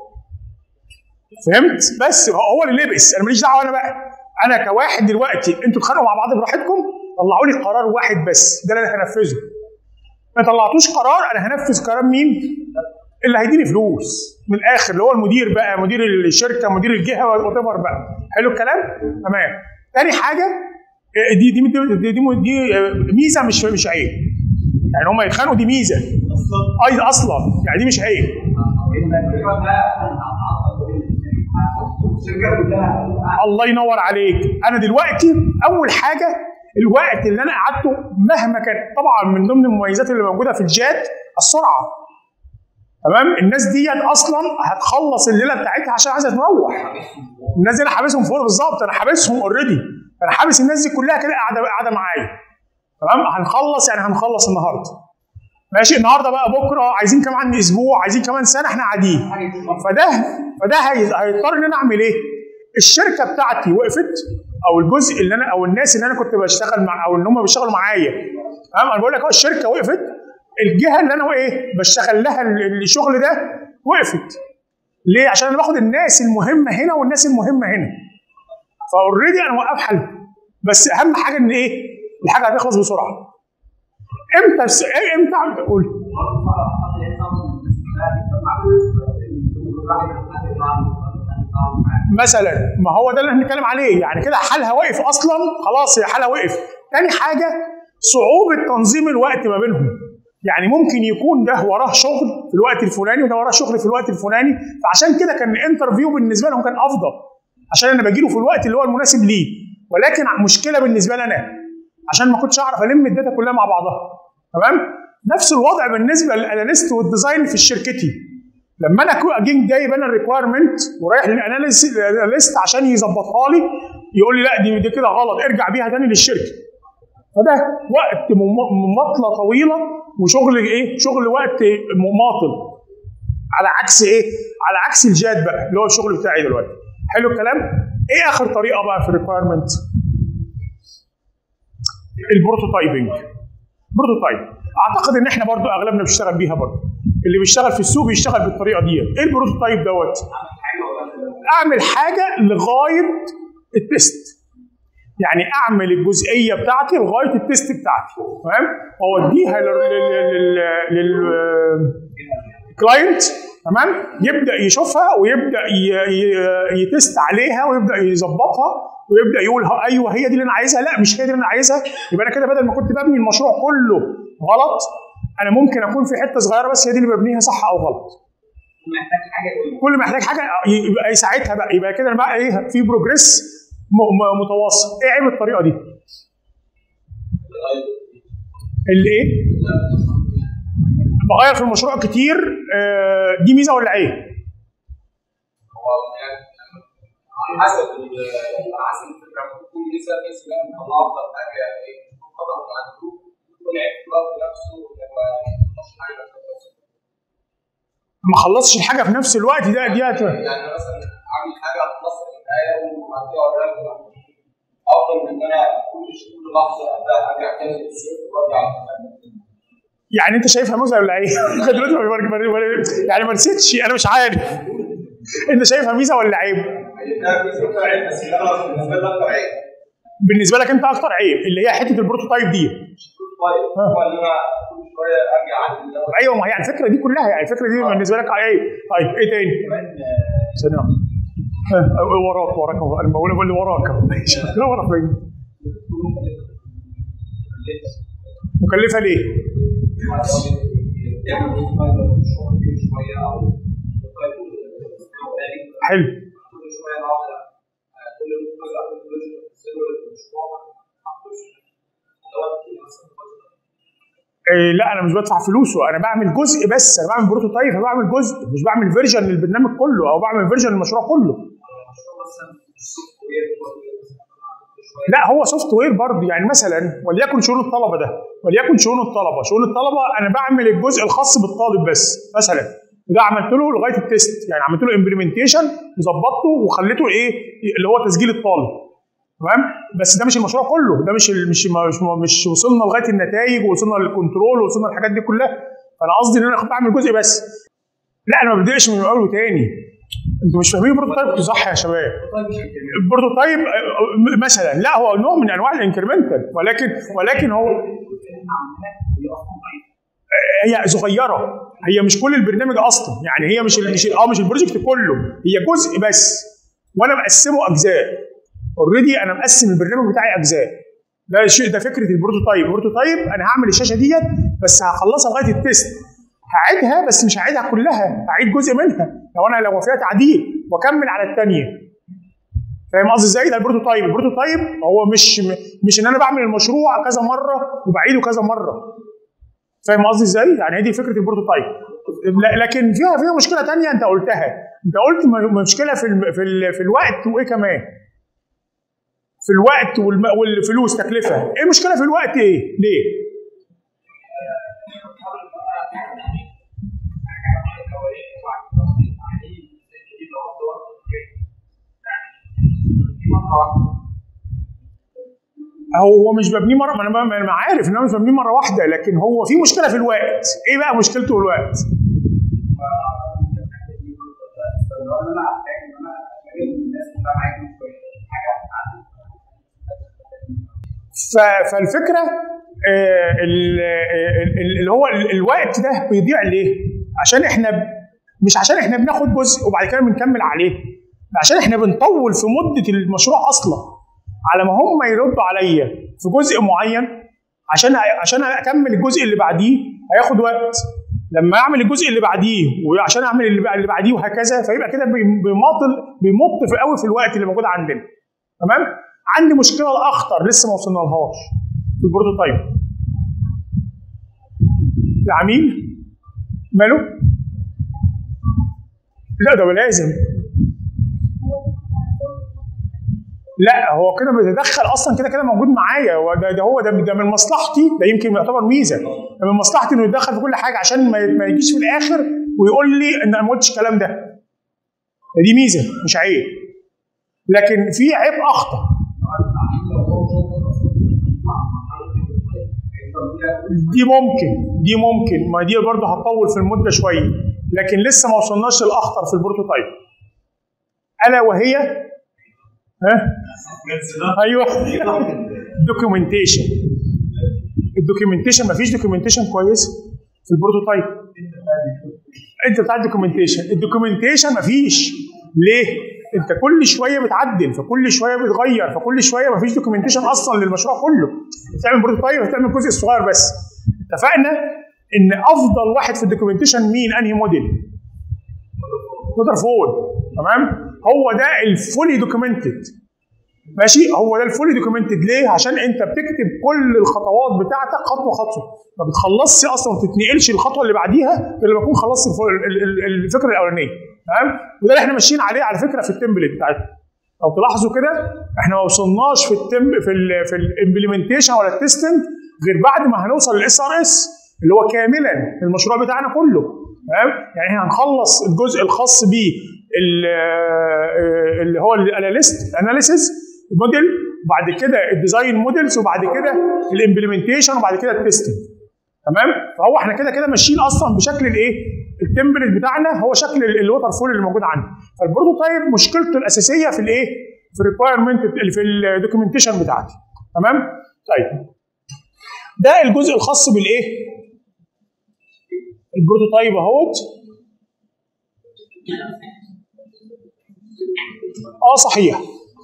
فهمت بس هو اللي لبس انا ماليش دعوه انا بقى انا كواحد دلوقتي انتوا اتخانقوا مع بعض براحتكم طلعوا لي قرار واحد بس ده اللي انا هنفذه ما طلعتوش قرار انا هنفذ قرار مين اللي هيديني فلوس من الاخر اللي هو المدير بقى مدير الشركه مدير الجهه وات بقى حلو الكلام تمام تاني حاجه دي دي دي, دي, دي, دي ميزه مش مش عيب يعني هم يتخانقوا دي ميزه اي اصلا يعني دي مش عيب الله ينور عليك انا دلوقتي اول حاجه الوقت اللي انا قعدته مهما كان طبعا من ضمن المميزات اللي موجوده في الجات السرعه تمام الناس ديت اصلا هتخلص الليله بتاعتها عشان عايزه تروح الناس دي انا حابسهم فوق بالظبط انا حابسهم اوريدي انا حابس الناس دي كلها كده قاعده قاعده معايا تمام هنخلص يعني هنخلص النهارده ماشي النهارده بقى بكره عايزين كمان اسبوع عايزين كمان سنه احنا قاعدين فده فده هي- هيضطر ان انا اعمل ايه؟ الشركه بتاعتي وقفت او الجزء اللي انا او الناس اللي انا كنت بشتغل مع او ان هم بيشتغلوا معايا تمام انا بقول لك اهو الشركه وقفت الجهه اللي انا ايه بشتغل لها ال- الشغل ده وقفت ليه؟ عشان انا باخد الناس المهمه هنا والناس المهمه هنا فاوريدي انا موقف حل بس اهم حاجه ان ايه؟ الحاجه هتخلص بسرعه امتى الس- إيه- امتى تقول مثلا ما هو ده اللي احنا بنتكلم عليه يعني كده حالها واقف اصلا خلاص هي حالها وقف تاني حاجه صعوبه تنظيم الوقت ما بينهم يعني ممكن يكون ده وراه شغل في الوقت الفلاني وده وراه شغل في الوقت الفلاني فعشان كده كان الانترفيو بالنسبه لهم كان افضل عشان انا باجي له في الوقت اللي هو المناسب ليه ولكن مشكله بالنسبه لي انا عشان ما كنتش اعرف الم الداتا كلها مع بعضها تمام نفس الوضع بالنسبه للاناليست والديزاين في شركتي لما انا اكون اجي جايب انا الريكوايرمنت ورايح للاناليست عشان يظبطها لي يقول لي لا دي, دي كده غلط ارجع بيها تاني للشركه فده وقت مم- مماطله طويله وشغل ايه؟ شغل وقت مماطل على عكس ايه؟ على عكس الجاد بقى اللي هو الشغل بتاعي دلوقتي حلو الكلام؟ ايه اخر طريقه بقى في الريكوايرمنت؟ البروتوتايبنج بروتوتايب اعتقد ان احنا برضو اغلبنا بيشتغل بيها برضو اللي بيشتغل في السوق بيشتغل بالطريقه دي ايه البروتوتايب دوت اعمل حاجه لغايه التست يعني اعمل الجزئيه بتاعتي لغايه التست بتاعتي تمام واوديها للكلاينت تمام يبدا يشوفها ويبدا ي- ي- يتست عليها ويبدا يظبطها ويبدا يقول ها- ايوه هي دي اللي انا عايزها لا مش هي دي اللي انا عايزها يبقى انا كده بدل ما كنت ببني المشروع كله غلط انا ممكن اكون في حته صغيره بس هي دي اللي ببنيها صح او غلط محتاج حاجه يقول كل ما يحتاج حاجه يبقى ساعتها بقى يبقى كده بقى ايه في بروجريس م- م- متواصل ايه عيب الطريقه دي؟ اللي ايه؟ بغير في المشروع كتير آه، دي ميزه ولا عيب؟ هو يعني على حسب ال- على حسب الفكره ممكن تكون ميزه بس ان انا مطلع افضل حاجه ايه خطا عنده يكون عيب في الوقت نفسه اللي هو يعني مش حاجه بس. ما خلصش الحاجه في نفس الوقت ده دي هت- يعني مثلا اعمل حاجه خلص النهايه وبعد كده اوريها له. افضل من ان انا كل كل لحظه ابدا ارجع تاني للصفر وارجع يعني انت شايفها ميزه ولا عيب؟ لغاية دلوقتي ما- ما- ما- يعني ما نسيتش انا مش عارف انت شايفها ميزه ولا عيب؟ ده جزء اكتر عيب بس ده خلاص بالنسبه لي اكتر عيب بالنسبه لك انت اكتر عيب اللي هي حته البروتوتايب دي طيب هو اللي انا كل شويه ارجع اعدل ده ايوه ما هي الفكره دي كلها يعني الفكره دي بالنسبه لك عيب طيب ايه تاني؟ كمان ثانيه واحدة. آه، وراك وراك اهو انا بقول بقول لي وراك اهو لا ورا فين؟ مكلفه ليه؟ حلو إيه لا انا مش بدفع فلوسه انا بعمل جزء بس انا بعمل بروتوتايب انا بعمل جزء مش بعمل فيرجن للبرنامج كله او بعمل فيرجن للمشروع كله لا هو سوفت وير برضه يعني مثلا وليكن شؤون الطلبه ده وليكن شؤون الطلبه شؤون الطلبه انا بعمل الجزء الخاص بالطالب بس مثلا ده عملت له لغايه التيست يعني عملت له امبلمنتيشن وظبطته وخليته ايه اللي هو تسجيل الطالب تمام بس ده مش المشروع كله ده مش ال- مش مش, مش وصلنا لغايه النتائج ووصلنا للكنترول ووصلنا للحاجات دي كلها فانا قصدي ان انا بعمل جزء بس لا انا ما ببداش من الاول وتاني انتوا مش فاهمين البروتوتايب صح يا شباب البروتوتايب آه، مثلا لا هو نوع من انواع الانكريمنتال ولكن ولكن هو هي صغيره هي مش كل البرنامج اصلا يعني هي مش ال- مش ال- اه مش البروجكت كله هي جزء بس وانا مقسمه اجزاء اوريدي انا مقسم البرنامج بتاعي اجزاء ده شيء ده فكره البروتوتايب البروتوتايب انا هعمل الشاشه ديت بس هخلصها لغايه التيست هعيدها بس مش هعيدها كلها هعيد جزء منها لو انا لو فيها تعديل واكمل على الثانيه فاهم قصدي ازاي؟ ده البروتوتايب، البروتوتايب هو مش مش ان انا بعمل المشروع كذا مره وبعيده كذا مره. فاهم قصدي ازاي؟ يعني هي دي فكره البروتوتايب. لا- لكن فيها فيها مشكله تانية انت قلتها، انت قلت م- مشكله في الم- في, ال- في الوقت وايه كمان؟ في الوقت والم- والفلوس تكلفه، ايه المشكله في الوقت ايه؟ ليه؟ هو مش مبني مره ما انا ما انا عارف ان هو مش مبني مره واحده لكن هو في مشكله في الوقت ايه بقى مشكلته في الوقت ف- فالفكره آه، ال- ال- ال- اللي هو ال- الوقت ده بيضيع ليه؟ عشان احنا ب- مش عشان احنا بناخد جزء وبعد كده بنكمل عليه ده عشان احنا بنطول في مده المشروع اصلا على ما هم يردوا عليا في جزء معين عشان عشان اكمل الجزء اللي بعديه هياخد وقت لما اعمل الجزء اللي بعديه وعشان اعمل اللي بع- اللي بعديه وهكذا فيبقى كده بي- بيماطل بيمط في قوي في الوقت اللي موجود عندنا تمام عندي مشكله الاخطر لسه ما وصلنا لهاش في البروتوتايب العميل ماله لا ده لازم لا هو كده بيتدخل اصلا كده كده موجود معايا هو ده, ده هو ده, ده من مصلحتي ده يمكن يعتبر ميزه ده من مصلحتي انه يتدخل في كل حاجه عشان ما ما يجيش في الاخر ويقول لي ان انا ما قلتش الكلام ده دي ميزه مش عيب لكن في عيب اخطر دي ممكن دي ممكن ما دي برضه هتطول في المده شويه لكن لسه ما وصلناش للاخطر في البروتوتايب الا وهي ها ايوه دوكيومنتيشن الدوكيومنتيشن ما فيش دوكيومنتيشن كويس في البروتوتايب انت بتاع الدوكيومنتيشن الدوكيومنتيشن ما فيش ليه انت كل شويه بتعدل فكل شويه بتغير فكل شويه ما فيش دوكيومنتيشن اصلا للمشروع كله بتعمل بروتوتايب بتعمل الجزء الصغير بس اتفقنا ان افضل واحد في الدوكيومنتيشن مين انهي موديل ووتر فول تمام هو ده الفولي دوكيومنتد ماشي هو ده الفولي دوكيومنتد ليه؟ عشان انت بتكتب كل الخطوات بتاعتك خطوه خطوه ما بتخلصش اصلا ما تتنقلش الخطوه اللي بعديها غير لما تكون خلصت الف- ال- ال- ال- الفكره الاولانيه تمام وده اللي احنا ماشيين عليه على فكره في التمبلت بتاعتنا لو تلاحظوا كده احنا ما وصلناش في التم في ال في الامبلمنتيشن ولا التستنج غير بعد ما هنوصل للاس ار اس اللي هو كاملا المشروع بتاعنا كله تمام يعني احنا هنخلص الجزء الخاص بيه ال- آه، اللي هو الاناليست اناليسيز موديل وبعد كده الديزاين موديلز وبعد كده الامبلمنتيشن وبعد كده التستنج تمام فهو احنا كده كده ماشيين اصلا بشكل الايه التمبلت بتاعنا هو شكل ال- الوتر فول اللي موجود عندي فالبروتوتايب مشكلته الاساسيه في الايه في الريكوايرمنت في الدوكيومنتيشن بتاعتي تمام طيب ده الجزء الخاص بالايه البروتوتايب اهوت اه صحيح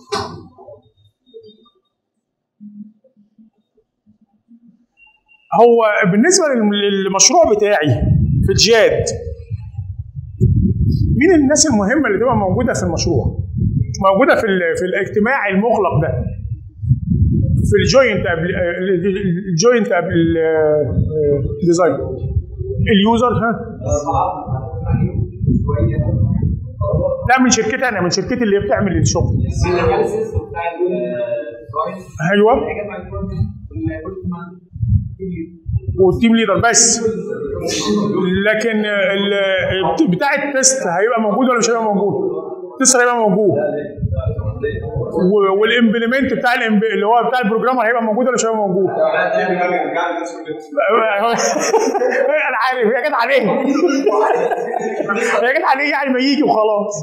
هو بالنسبه لل- للمشروع بتاعي في الجاد مين الناس المهمه اللي تبقى موجوده في المشروع؟ موجوده في ال- في الاجتماع المغلق ده في الجوينت قبل الجوينت قبل الديزاين اليوزر ها لا من شركتي انا من شركتي اللي بتعمل الشغل ايوه والتيم ليدر بس لكن ال- بتاع التست هيبقى موجود ولا مش هيبقى موجود؟ التست هيبقى موجود و- والامبلمنت بتاع الإمب- اللي هو بتاع البروجرامر هيبقى موجود ولا مش هيبقى موجود؟ انا عارف هي جت عليه هي جت عليه يعني ما يجي وخلاص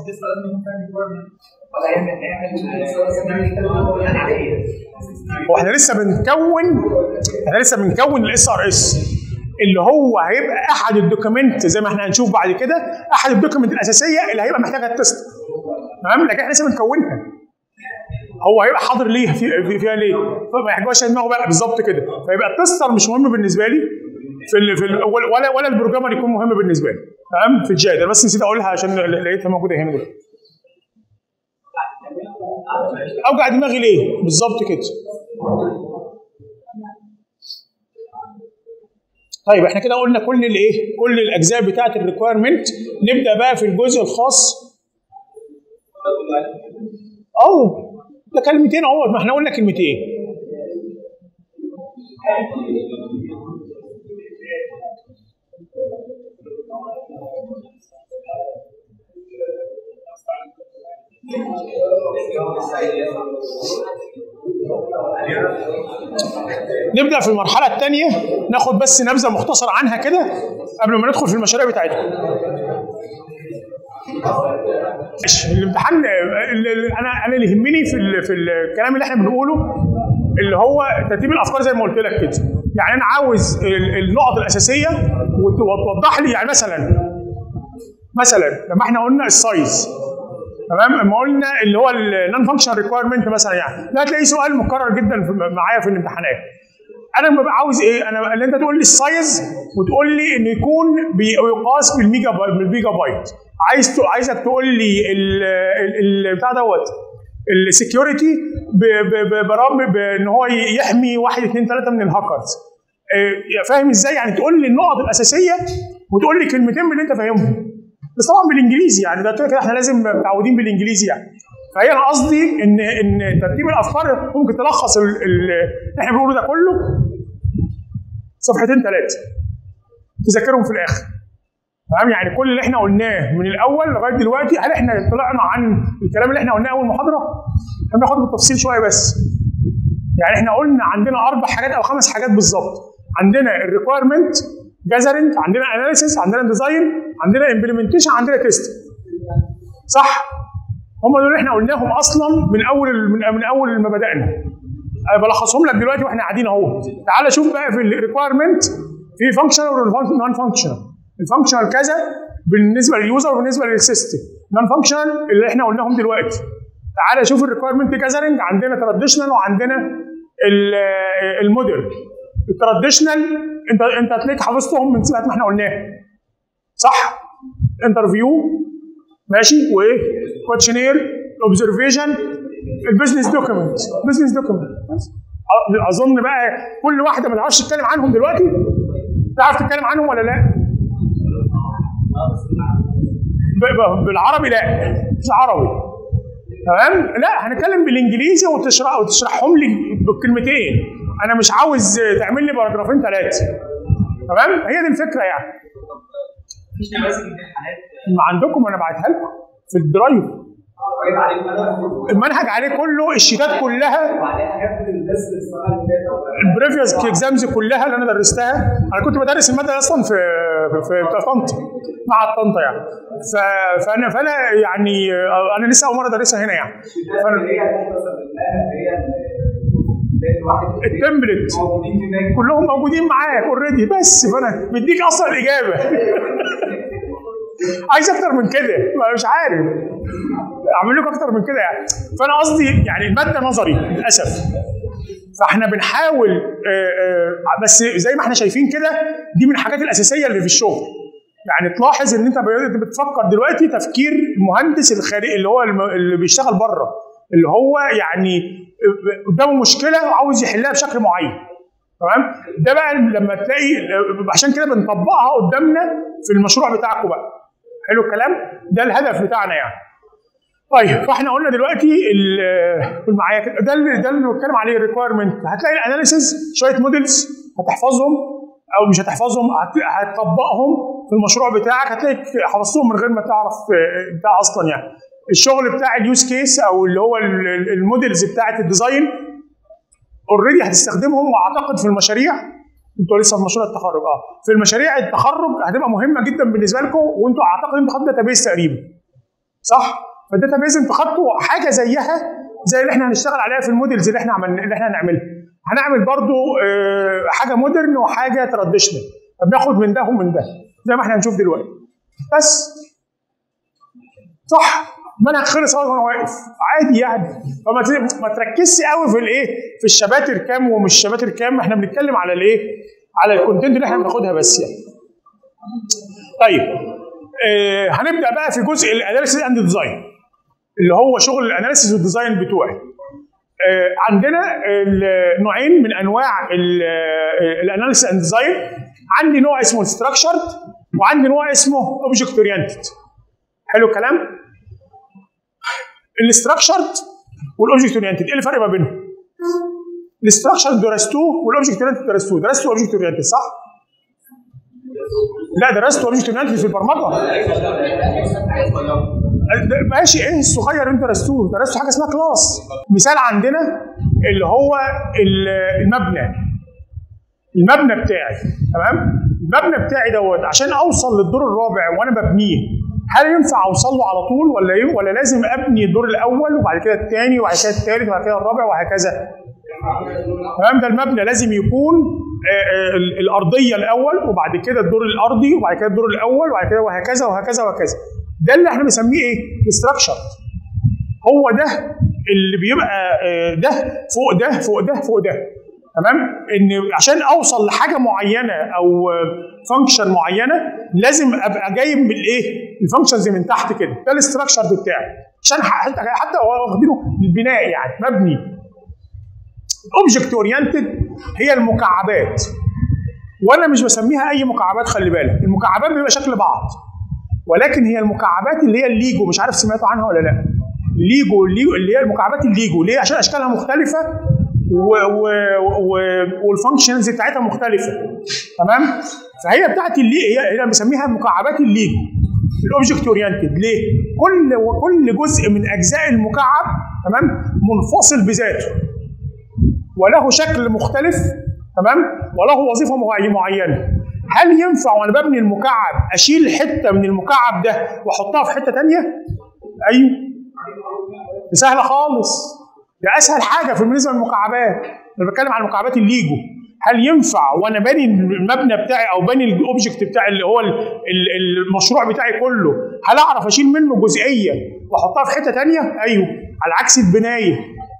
هو احنا لسه بنكون احنا لسه بنكون الاس ار اس اللي هو هيبقى احد الدوكيمنت زي ما احنا هنشوف بعد كده احد الدوكيمنت الاساسيه اللي هيبقى محتاجها التست تمام لكن احنا لسه بنكونها هو هيبقى حاضر ليها في في- فيها ليه؟ فما يحجوش دماغه بقى بالظبط كده فيبقى التستر مش مهم بالنسبه لي في ال في ال ولا ولا البروجرامر يكون مهم بالنسبه لي تمام في الجاد انا بس نسيت اقولها عشان لقيتها موجوده هنا دلوقتي اوجع دماغي ليه بالظبط كده طيب احنا كده قلنا كل الايه كل الاجزاء بتاعه الريكويرمنت نبدا بقى في الجزء الخاص اه ده كلمتين اهوت ما احنا قلنا كلمتين نبدا في المرحله الثانيه ناخد بس نبذه مختصره عنها كده قبل ما ندخل في المشاريع بتاعتنا ماشي، الامتحان اللي اللي انا انا اللي يهمني في ال- في الكلام اللي احنا بنقوله اللي هو ترتيب الافكار زي ما قلت لك كده يعني انا عاوز ال- النقط الاساسيه وت- وتوضح لي يعني مثلا مثلا لما احنا قلنا السايز تمام اما قلنا اللي هو النون فانكشن ريكويرمنت مثلا يعني ده هتلاقيه سؤال مكرر جدا في معايا في الامتحانات انا ببقى عاوز ايه انا اللي انت تقول لي السايز وتقول لي انه يكون بيقاس بالميجا بايت بالميجا بايت عايز ت- عايزك تقول لي ال- ال- ال- بتاع دوت السكيورتي برامج بان هو يحمي واحد اثنين ثلاثه من الهاكرز آه، فاهم ازاي يعني تقول لي النقط الاساسيه وتقول لي كلمتين من اللي انت فاهمهم بس طبعا بالانجليزي يعني ده كده كده احنا لازم متعودين بالانجليزي يعني فهي انا قصدي ان ان ترتيب الافكار ممكن تلخص ال- ال- اللي احنا بنقوله ده كله صفحتين ثلاثه تذاكرهم في الاخر تمام يعني كل اللي احنا قلناه من الاول لغايه دلوقتي هل احنا طلعنا عن الكلام اللي احنا قلناه اول محاضره؟ احنا بناخده بالتفصيل شويه بس يعني احنا قلنا عندنا اربع حاجات او خمس حاجات بالظبط عندنا الريكويرمنت جاذرنج عندنا اناليسيس عندنا ديزاين عندنا امبلمنتيشن عندنا تيست صح هم دول اللي احنا قلناهم اصلا من اول من, من اول ما بدانا أنا بلخصهم لك دلوقتي واحنا قاعدين اهو تعال شوف بقى في الريكويرمنت في فانكشنال ونون فانكشنال الفانكشنال كذا بالنسبه لليوزر وبالنسبه للسيستم نون فانكشنال اللي احنا قلناهم دلوقتي تعال شوف الريكويرمنت جاذرنج عندنا تراديشنال وعندنا المودرن التراديشنال انت انت هتلاقيك حافظتهم من ساعه ما احنا قلناها صح انترفيو ماشي وايه كوتشنير اوبزرفيشن البيزنس دوكيمنت بزنس دوكيمنت اظن بقى كل واحده ما تعرفش تتكلم عنهم دلوقتي تعرف تتكلم عنهم ولا لا؟ ب- ب- بالعربي لا مش عربي تمام لا هنتكلم بالانجليزي وتشرح وتشرحهم لي بالكلمتين انا مش عاوز تعمل لي باراجرافين ثلاثه تمام هي دي الفكره يعني مفيش نماذج امتحانات ما عندكم انا بعتها لكم في الدرايف قريب عليك انا المنهج عليه كله الشيتات كلها وعليها حاجات من البث السنه اللي فاتت البريفيوس اكزامز كلها اللي انا درستها انا كنت بدرس الماده اصلا في في في طنطا مع طنطا يعني ف... فانا فانا يعني آه، انا لسه اول مره ادرسها هنا يعني فانا اللي هي اللي احنا استخدمناها اللي هي اللي الواحد التمبلت موجودين هناك كلهم موجودين معاك اوريدي بس فانا مديك اصلا الاجابه عايز اكتر من كده ما مش عارف اعمل لكم اكتر من كده يعني فانا قصدي يعني الماده نظري للاسف فاحنا بنحاول آه، آه، بس زي ما احنا شايفين كده دي من الحاجات الاساسيه اللي في الشغل يعني تلاحظ ان انت ب- بتفكر دلوقتي تفكير المهندس الخارجي اللي هو الم- اللي بيشتغل بره اللي هو يعني آه، قدامه مشكله وعاوز يحلها بشكل معين تمام ده بقى لما تلاقي عشان كده بنطبقها قدامنا في المشروع بتاعكم بقى حلو الكلام ده الهدف بتاعنا يعني طيب فاحنا قلنا دلوقتي ال- قول معايا كده ده اللي ده اللي بنتكلم عليه الريكويرمنت هتلاقي الاناليسيز شويه موديلز هتحفظهم او مش هتحفظهم هت- هتطبقهم في المشروع بتاعك هتلاقيك حفظتهم من غير ما تعرف آه، بتاع اصلا يعني الشغل بتاع اليوز كيس او اللي هو ال- ال- الموديلز بتاعت الديزاين اوريدي هتستخدمهم واعتقد في المشاريع انتوا لسه في مشروع التخرج اه في المشاريع التخرج هتبقى مهمه جدا بالنسبه لكم وانتوا اعتقد انتوا خدتوا داتابيس تقريبا صح؟ فالداتابيس انتوا خدتوا حاجه زيها زي اللي احنا هنشتغل عليها في الموديلز اللي احنا عملنا اللي احنا هنعملها هنعمل برضو آه، حاجه مودرن وحاجه تراديشنال فبناخد من ده ومن ده زي ما احنا هنشوف دلوقتي بس صح منهج خلص اهو وانا واقف عادي يعني فما ت- ما تركزش قوي في الايه في الشباتر كام ومش شباتر كام احنا بنتكلم على الايه على الكونتنت اللي احنا بناخدها بس يعني طيب آه هنبدا بقى في جزء الاناليسيس اند ديزاين اللي هو شغل الاناليسيس والديزاين بتوعي آه، عندنا ال- نوعين من انواع الاناليسيس اند ديزاين عندي نوع اسمه ستراكشرد وعندي نوع اسمه اوبجكت اورينتد حلو الكلام الاستراكشرد والاوبجكت اورينتد ايه الفرق ما بينهم الاستراكشرد درستوه والاوبجكت اورينتد درستوه درستوا اوبجكت اورينتد صح لا درستوا اوبجكت اورينتد في البرمجه ده- ماشي ايه الصغير انت درستوه درستوا حاجه اسمها كلاس مثال عندنا اللي هو ال- المبنى المبنى بتاعي تمام المبنى بتاعي دوت عشان اوصل للدور الرابع وانا ببنيه هل ينفع اوصل له على طول ولا ي- ولا لازم ابني الدور الاول وبعد كده الثاني وبعد كده الثالث وبعد كده الرابع وهكذا تمام ده المبنى لازم يكون آه، آه، ال- الارضيه الاول وبعد كده الدور الارضي وبعد كده الدور الاول وبعد كده وهكذا وهكذا وهكذا ده اللي احنا بنسميه ايه؟ الاستراكشر هو ده اللي بيبقى آه، ده فوق ده فوق ده فوق ده تمام ان عشان اوصل لحاجه معينه او فانكشن معينه لازم ابقى جايب من الايه الفانكشنز من تحت كده ده الاستراكشر بتاعي عشان حتى حتى واخدينه البناء يعني مبني اوبجكت اورينتد هي المكعبات وانا مش بسميها اي مكعبات خلي بالك المكعبات بيبقى شكل بعض ولكن هي المكعبات اللي هي الليجو مش عارف سمعتوا عنها ولا لا الليجو الليجو اللي هي المكعبات الليجو ليه عشان اشكالها مختلفه و و و والفانكشنز بتاعتها مختلفه تمام فهي بتاعت اللي هي هي بنسميها مكعبات الليجو الاوبجكت اورينتد ليه كل كل جزء من اجزاء المكعب تمام منفصل بذاته وله شكل مختلف تمام وله وظيفه معي- معينه هل ينفع وانا ببني المكعب اشيل حته من المكعب ده واحطها في حته تانية ايوه دي سهله خالص ده اسهل حاجه في بالنسبه للمكعبات انا بتكلم عن مكعبات الليجو هل ينفع وانا باني المبنى بتاعي او باني الاوبجكت بتاعي اللي هو ال- ال- المشروع بتاعي كله هل اعرف اشيل منه جزئيه واحطها في حته تانية ايوه على عكس البنايه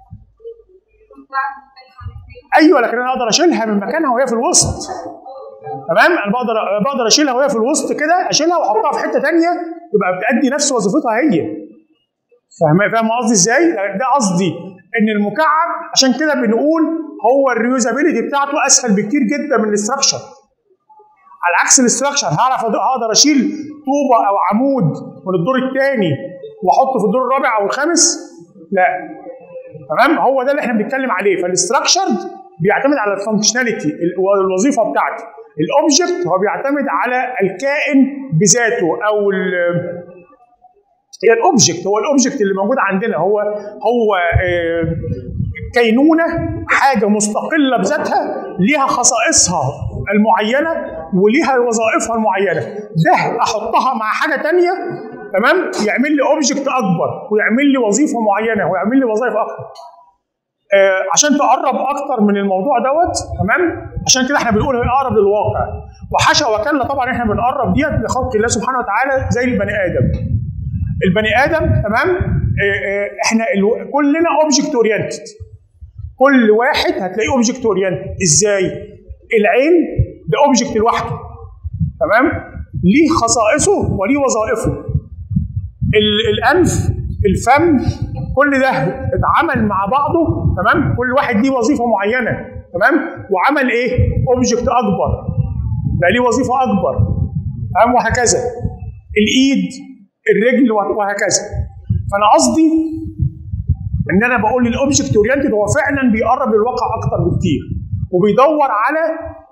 ايوه لكن انا اقدر اشيلها من مكانها وهي في الوسط تمام انا بقدر بقدر اشيلها وهي في الوسط كده اشيلها واحطها في حته تانية يبقى بتأدي نفس وظيفتها هي فاهم فاهم قصدي ازاي؟ ده قصدي ان المكعب عشان كده بنقول هو الريوزابيلتي بتاعته اسهل بكتير جدا من الاستراكشر على عكس الاستراكشر هعرف أد- اقدر اشيل طوبه او عمود من الدور الثاني واحطه في الدور الرابع او الخامس لا تمام هو ده اللي احنا بنتكلم عليه فالاستراكشرد بيعتمد على الفانكشناليتي الوظيفه بتاعته الاوبجكت هو بيعتمد على الكائن بذاته او ال- هي الاوبجكت هو الاوبجكت اللي موجود عندنا هو هو آه، كينونه حاجه مستقله بذاتها ليها خصائصها المعينه وليها وظائفها المعينه ده احطها مع حاجه تانية تمام يعمل لي اوبجكت اكبر ويعمل لي وظيفه معينه ويعمل لي وظائف اكتر آه، عشان تقرب اكتر من الموضوع دوت تمام عشان كده احنا بنقول هي اقرب للواقع وحاشا وكلا طبعا احنا بنقرب ديت لخلق الله سبحانه وتعالى زي البني ادم البني ادم تمام آه، آه، احنا الو... كلنا اوبجكت اورينتد كل واحد هتلاقيه اوبجكت اورينتد ازاي العين ده اوبجكت لوحده تمام ليه خصائصه وليه وظائفه ال- الانف الفم كل ده اتعمل مع بعضه تمام كل واحد ليه وظيفه معينه تمام وعمل ايه اوبجكت اكبر بقى ليه وظيفه اكبر تمام وهكذا الايد الرجل وهكذا فانا قصدي ان انا بقول الاوبجكت اورينتد هو فعلا بيقرب للواقع اكتر بكتير وبيدور على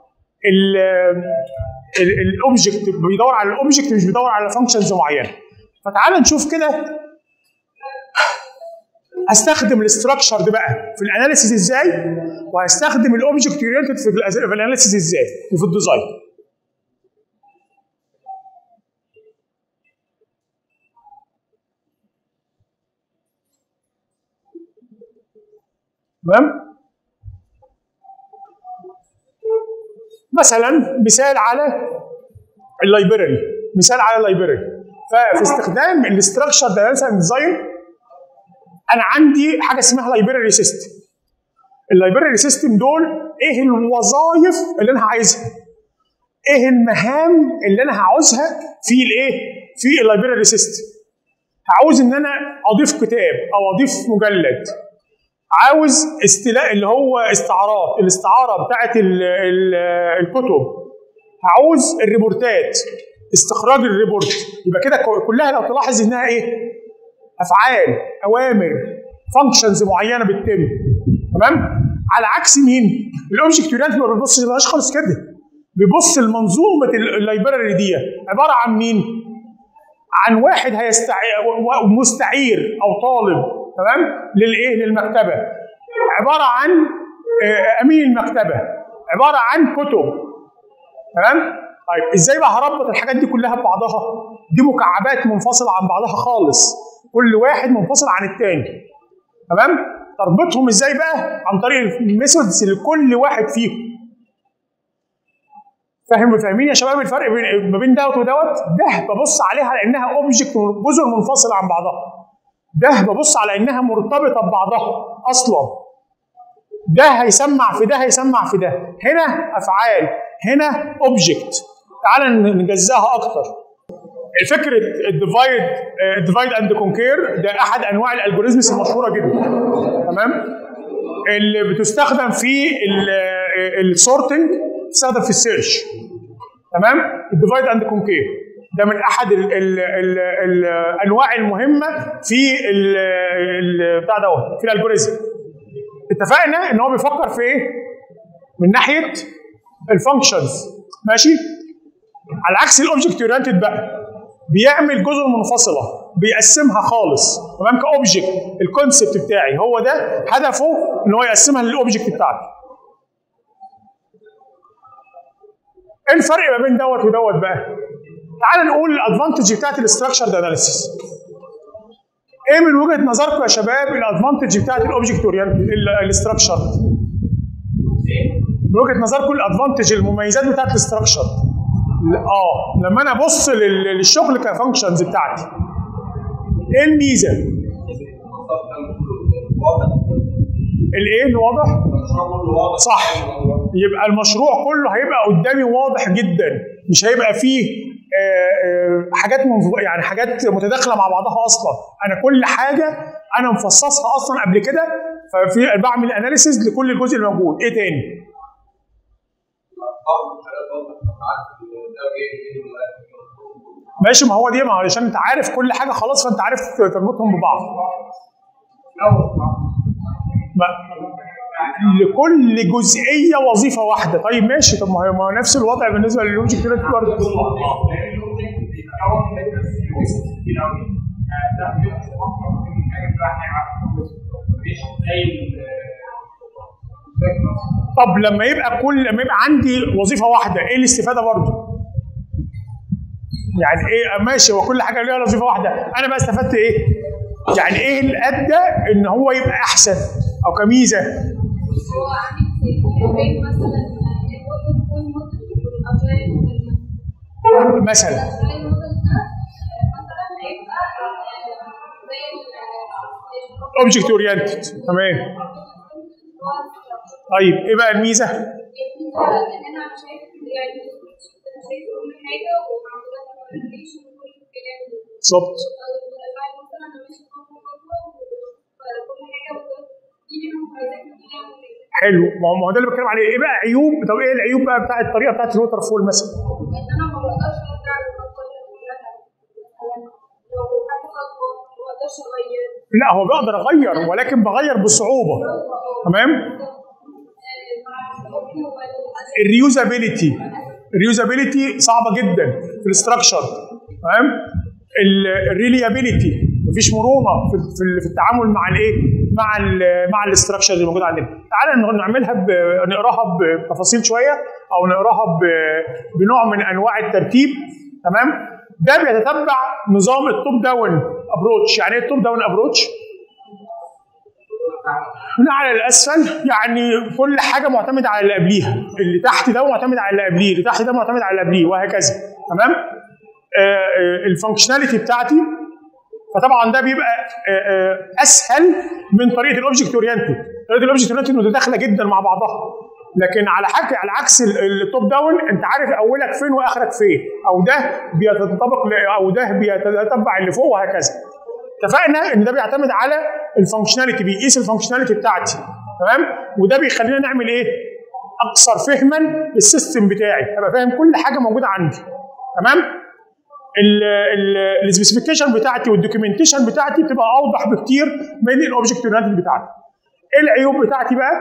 الاوبجكت بيدور على الاوبجكت مش بيدور على فانكشنز معينه فتعال نشوف كده هستخدم الاستراكشر ده بقى في الاناليسيس ازاي وهستخدم الاوبجكت اورينتد في الأز- في الاناليسيس ازاي وفي الديزاين تمام مثلا مثال على اللايبراري مثال على اللايبراري ففي استخدام الاستراكشر داتا ديزاين انا عندي حاجه اسمها لايبراري سيستم اللايبراري سيستم دول ايه الوظائف اللي انا عايزها ايه المهام اللي انا هعوزها في الايه في اللايبراري سيستم عاوز ان انا اضيف كتاب او اضيف مجلد عاوز استيلاء اللي هو استعارات الاستعاره بتاعت ال ال الكتب عاوز الريبورتات استخراج الريبورت يبقى كده كو- كلها لو تلاحظ انها ايه افعال اوامر فانكشنز معينه بتتم تمام على عكس مين الاوبجكت اورينتد ما بيبصش لهاش خالص كده بيبص لمنظومه ال- اللايبراري دي عباره عن مين عن واحد هيستعير مستعير او طالب تمام للايه للمكتبه عباره عن آه، امين المكتبه عباره عن كتب تمام طيب ازاي بقى هربط الحاجات دي كلها ببعضها دي مكعبات منفصله عن بعضها خالص كل واحد منفصل عن التاني تمام تربطهم ازاي بقى عن طريق الميثودز اللي كل واحد فيهم فاهم فاهمين يا شباب الفرق بين ما بين دوت ودوت ده ببص عليها على انها اوبجكت جزر منفصله عن بعضها ده ببص على انها مرتبطه ببعضها اصلا ده هيسمع في ده هيسمع في ده هنا افعال هنا اوبجكت تعال نجزاها اكتر فكره الديفايد الديفايد اند كونكير ده احد انواع الالجوريزمز المشهوره جدا تمام اللي بتستخدم في السورتنج بتستخدم في السيرش تمام الديفايد اند كونكير ده من احد ال ال ال الانواع المهمه في ال ال بتاع دوت في الالجوريزم اتفقنا ان هو بيفكر في ايه من ناحيه الفانكشنز ماشي على عكس الاوبجكت اورينتد بقى بيعمل جزر منفصله بيقسمها خالص تمام كاوبجكت الكونسبت بتاعي هو ده هدفه ان هو يقسمها للاوبجكت بتاعته ايه الفرق ما بين دوت ودوت بقى تعال نقول الادفانتج بتاعت الاستراكشرد اناليسيس ايه من وجهه نظركم يا شباب الادفانتج بتاعت الاوبجكت اورينتد الاستراكشر من وجهه نظركم الادفانتج المميزات بتاعت الاستراكشر اه لما انا ابص لل- للشغل كفانكشنز بتاعتي ايه الميزه الايه اللي واضح صح يبقى المشروع كله هيبقى قدامي واضح جدا مش هيبقى فيه آه، آه، حاجات منف- يعني حاجات متداخله مع بعضها اصلا انا كل حاجه انا مفصصها اصلا قبل كده ففي بعمل اناليسيز لكل الجزء الموجود ايه تاني ماشي ما هو دي ما هو علشان انت عارف كل حاجه خلاص فانت عارف تربطهم ببعض ما لكل جزئيه وظيفه واحده طيب ماشي طب ما هو ما هو نفس الوضع بالنسبه للوجيك كده برضه طب لما يبقى كل لما يبقى عندي وظيفه واحده ايه الاستفاده برضه؟ يعني ايه ماشي هو كل حاجه ليها وظيفه واحده انا بقى استفدت ايه؟ يعني ايه اللي ادى ان هو يبقى احسن او كميزه هو عامل زي بين مثلا الوتر فول موديل والاجايل موديل مثلا الاجايل موديل ده مثلا هيبقى زي ال اوبجكت اورينتد تمام طيب ايه بقى الميزه؟ ان انا شايف يعني انا شايف كل حاجه ومعموله كوميونيكيشن وكل الكلام ده بالظبط الاجايل مثلا انا ماشي خطوه خطوه كل حاجه دي منهم عايزاك تديها حلو ما هو ما هو ده اللي بتكلم عليه ايه بقى عيوب طب ايه العيوب بقى بتاعت الطريقه بتاعت الوتر فول مثلا ان انا ما بقدرش ارجع للخطوه اللي كلها لو خدت خطوه ما بقدرش اغير لا هو بقدر اغير ولكن بغير بصعوبه تمام الريوزابيلتي الريوزابيلتي صعبه جدا في الاستراكشر تمام الريليابيلتي مفيش مرونه في في- في التعامل مع الايه مع ال مع الاستراكشر اللي موجوده عندنا تعالى نعملها ب- نقراها بتفاصيل شويه او نقراها ب- بنوع من انواع الترتيب تمام ده بيتتبع نظام التوب داون ابروتش يعني ايه التوب داون ابروتش من اعلى لاسفل يعني كل حاجه معتمده على اللي قبليها اللي تحت ده معتمد على اللي قبليه اللي تحت ده معتمد على اللي قبليه وهكذا تمام الفانكشناليتي بتاعتي فطبعا ده بيبقى آه، آه، اسهل من طريقه الاوبجكت اورينتد طريقه الاوبجكت اورينتد متداخله جدا مع بعضها لكن على حاجه على عكس ال- التوب داون انت عارف اولك فين واخرك فين او ده بيتطابق ل- او ده بيتتبع اللي فوق وهكذا اتفقنا ان ده بيعتمد على الفانكشناليتي بيقيس الفانكشناليتي بتاعتي تمام وده بيخلينا نعمل ايه اكثر فهما للسيستم بتاعي ابقى فاهم كل حاجه موجوده عندي تمام السبيسيفيكيشن بتاعتي والدوكيومنتيشن بتاعتي بتبقى اوضح بكتير من الاوبجكت اورينتد بتاعتي ايه العيوب بتاعتي بقى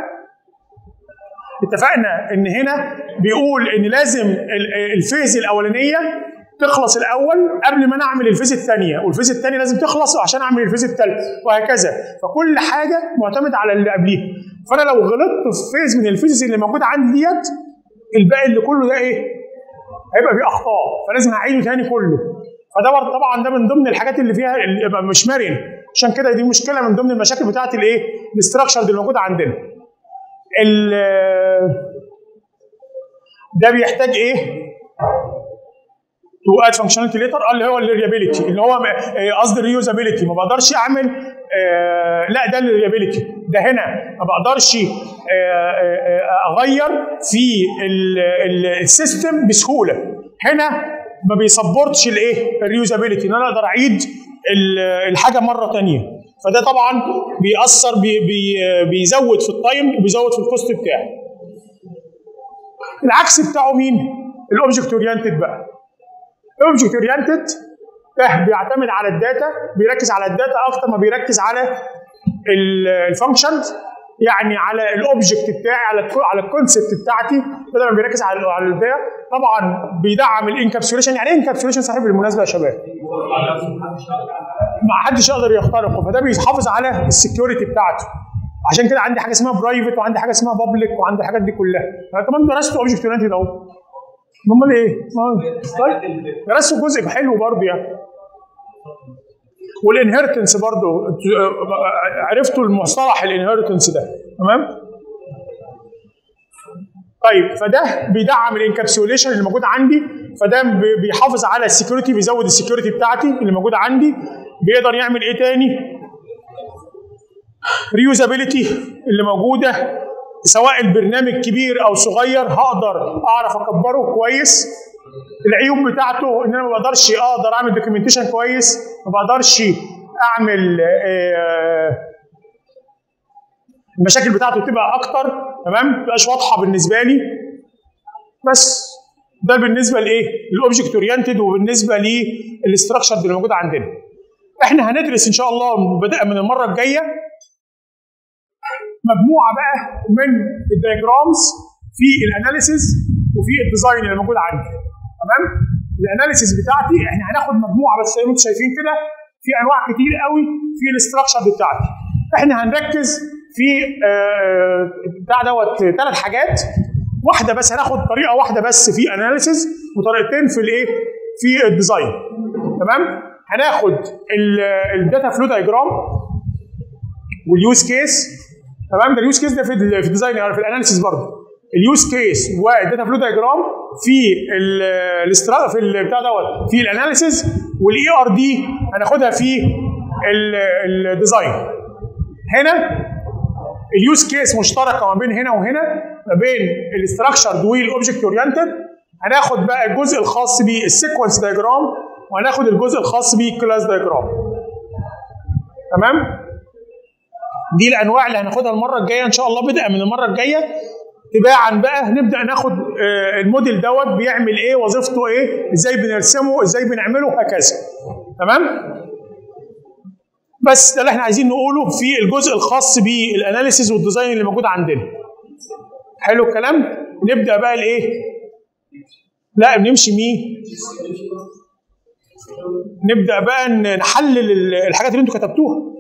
اتفقنا ان هنا بيقول ان لازم ال- الفيز الاولانيه تخلص الاول قبل ما انا اعمل الفيز الثانيه والفيز الثانيه لازم تخلص عشان اعمل الفيز الثالث وهكذا فكل حاجه معتمده على اللي قبليها فانا لو غلطت في فيز من الفيزز اللي موجوده عندي ديت الباقي اللي كله ده ايه هيبقى فيه اخطاء فلازم اعيده تاني كله فده برضه طبعا ده من ضمن الحاجات اللي فيها اللي يبقى مش مرن عشان كده دي مشكله من ضمن المشاكل بتاعت الايه الاستراكشر اللي موجوده عندنا ال- ده بيحتاج ايه تو اد فانكشناليتي ليتر اللي هو الريابيليتي اللي هو م- آه، قصدي الريوزابيلتي ما بقدرش اعمل آه لا ده الريابيليتي ده هنا ما بقدرش آه آه آه، اغير في ال- ال- السيستم بسهوله هنا ما بيسبورتش الايه الريوزابيلتي ان انا اقدر اعيد ال- الحاجه مره ثانيه فده طبعا بيأثر بي بي بيزود في التايم وبيزود في الكوست بتاعي العكس بتاعه مين؟ الاوبجكت اورينتد بقى الاوبجكت اورينتد ده بيعتمد على الداتا بيركز على الداتا اكتر ما بيركز على الفانكشنز يعني على الاوبجكت بتاعي على الكو- على الكونسبت بتاعتي بدل ما بيركز على على الداتا طبعا بيدعم الانكابسوليشن يعني ايه انكابسوليشن صحيح بالمناسبه يا شباب؟ ما حدش يقدر يخترقه فده بيحافظ على السكيورتي بتاعته عشان كده عندي حاجه اسمها برايفت وعندي حاجه اسمها بابليك وعندي الحاجات دي كلها انا كمان درست اوبجكت اورينتد اهو امال ايه؟ آه، طيب درست جزء حلو برضه يعني والانهيرتنس برضه انتوا، آه، عرفتوا المصطلح الانهيرتنس ده تمام؟ طيب فده بيدعم الانكابسوليشن اللي موجود عندي فده بي- بيحافظ على السكيورتي بيزود السكيورتي بتاعتي اللي موجوده عندي بيقدر يعمل ايه تاني؟ ريوزابيلتي اللي موجوده سواء البرنامج كبير او صغير هقدر اعرف اكبره كويس العيوب بتاعته ان انا ما بقدرش اقدر اعمل دوكيومنتيشن كويس ما بقدرش اعمل آه، المشاكل بتاعته بتبقى اكتر تمام ما بتبقاش واضحه بالنسبه لي بس ده بالنسبه لايه؟ للاوبجكت اورينتد وبالنسبه للاستراكشر اللي موجوده عندنا. احنا هندرس ان شاء الله بدأ من المره الجايه مجموعه بقى من الدياجرامز في الاناليسيز وفي الديزاين اللي موجود عندي تمام الاناليسيز بتاعتي احنا هناخد مجموعه بس زي ما انتم شايفين كده في انواع كتير قوي في الاستراكشر بتاعتي احنا هنركز في آه، بتاع دوت ثلاث حاجات واحده بس هناخد طريقه واحده بس في اناليسيز وطريقتين في الايه في الديزاين تمام هناخد الداتا فلو دايجرام واليوز كيس تمام ده اليوز كيس ده في ال- في الديزاين يعني في الاناليسيس برضه اليوز كيس والداتا فلو دايجرام في ال- الاسترا في ال- بتاع دوت في الاناليسيس والاي ار دي هناخدها في ال- الديزاين هنا اليوز كيس مشتركه ما بين هنا وهنا ما بين الاستراكشر والاوبجكت اورينتد هناخد بقى الجزء الخاص بالسيكونس دايجرام وهناخد الجزء الخاص بالكلاس دايجرام تمام دي الانواع اللي هناخدها المره الجايه ان شاء الله بدءا من المره الجايه تباعا بقى نبدا ناخد آه، الموديل دوت بيعمل ايه وظيفته ايه ازاي بنرسمه ازاي بنعمله هكذا تمام بس ده اللي احنا عايزين نقوله في الجزء الخاص بالاناليسيز والديزاين اللي موجود عندنا حلو الكلام نبدا بقى الايه لا بنمشي مين نبدا بقى ن- نحلل ال- الحاجات اللي انتوا كتبتوها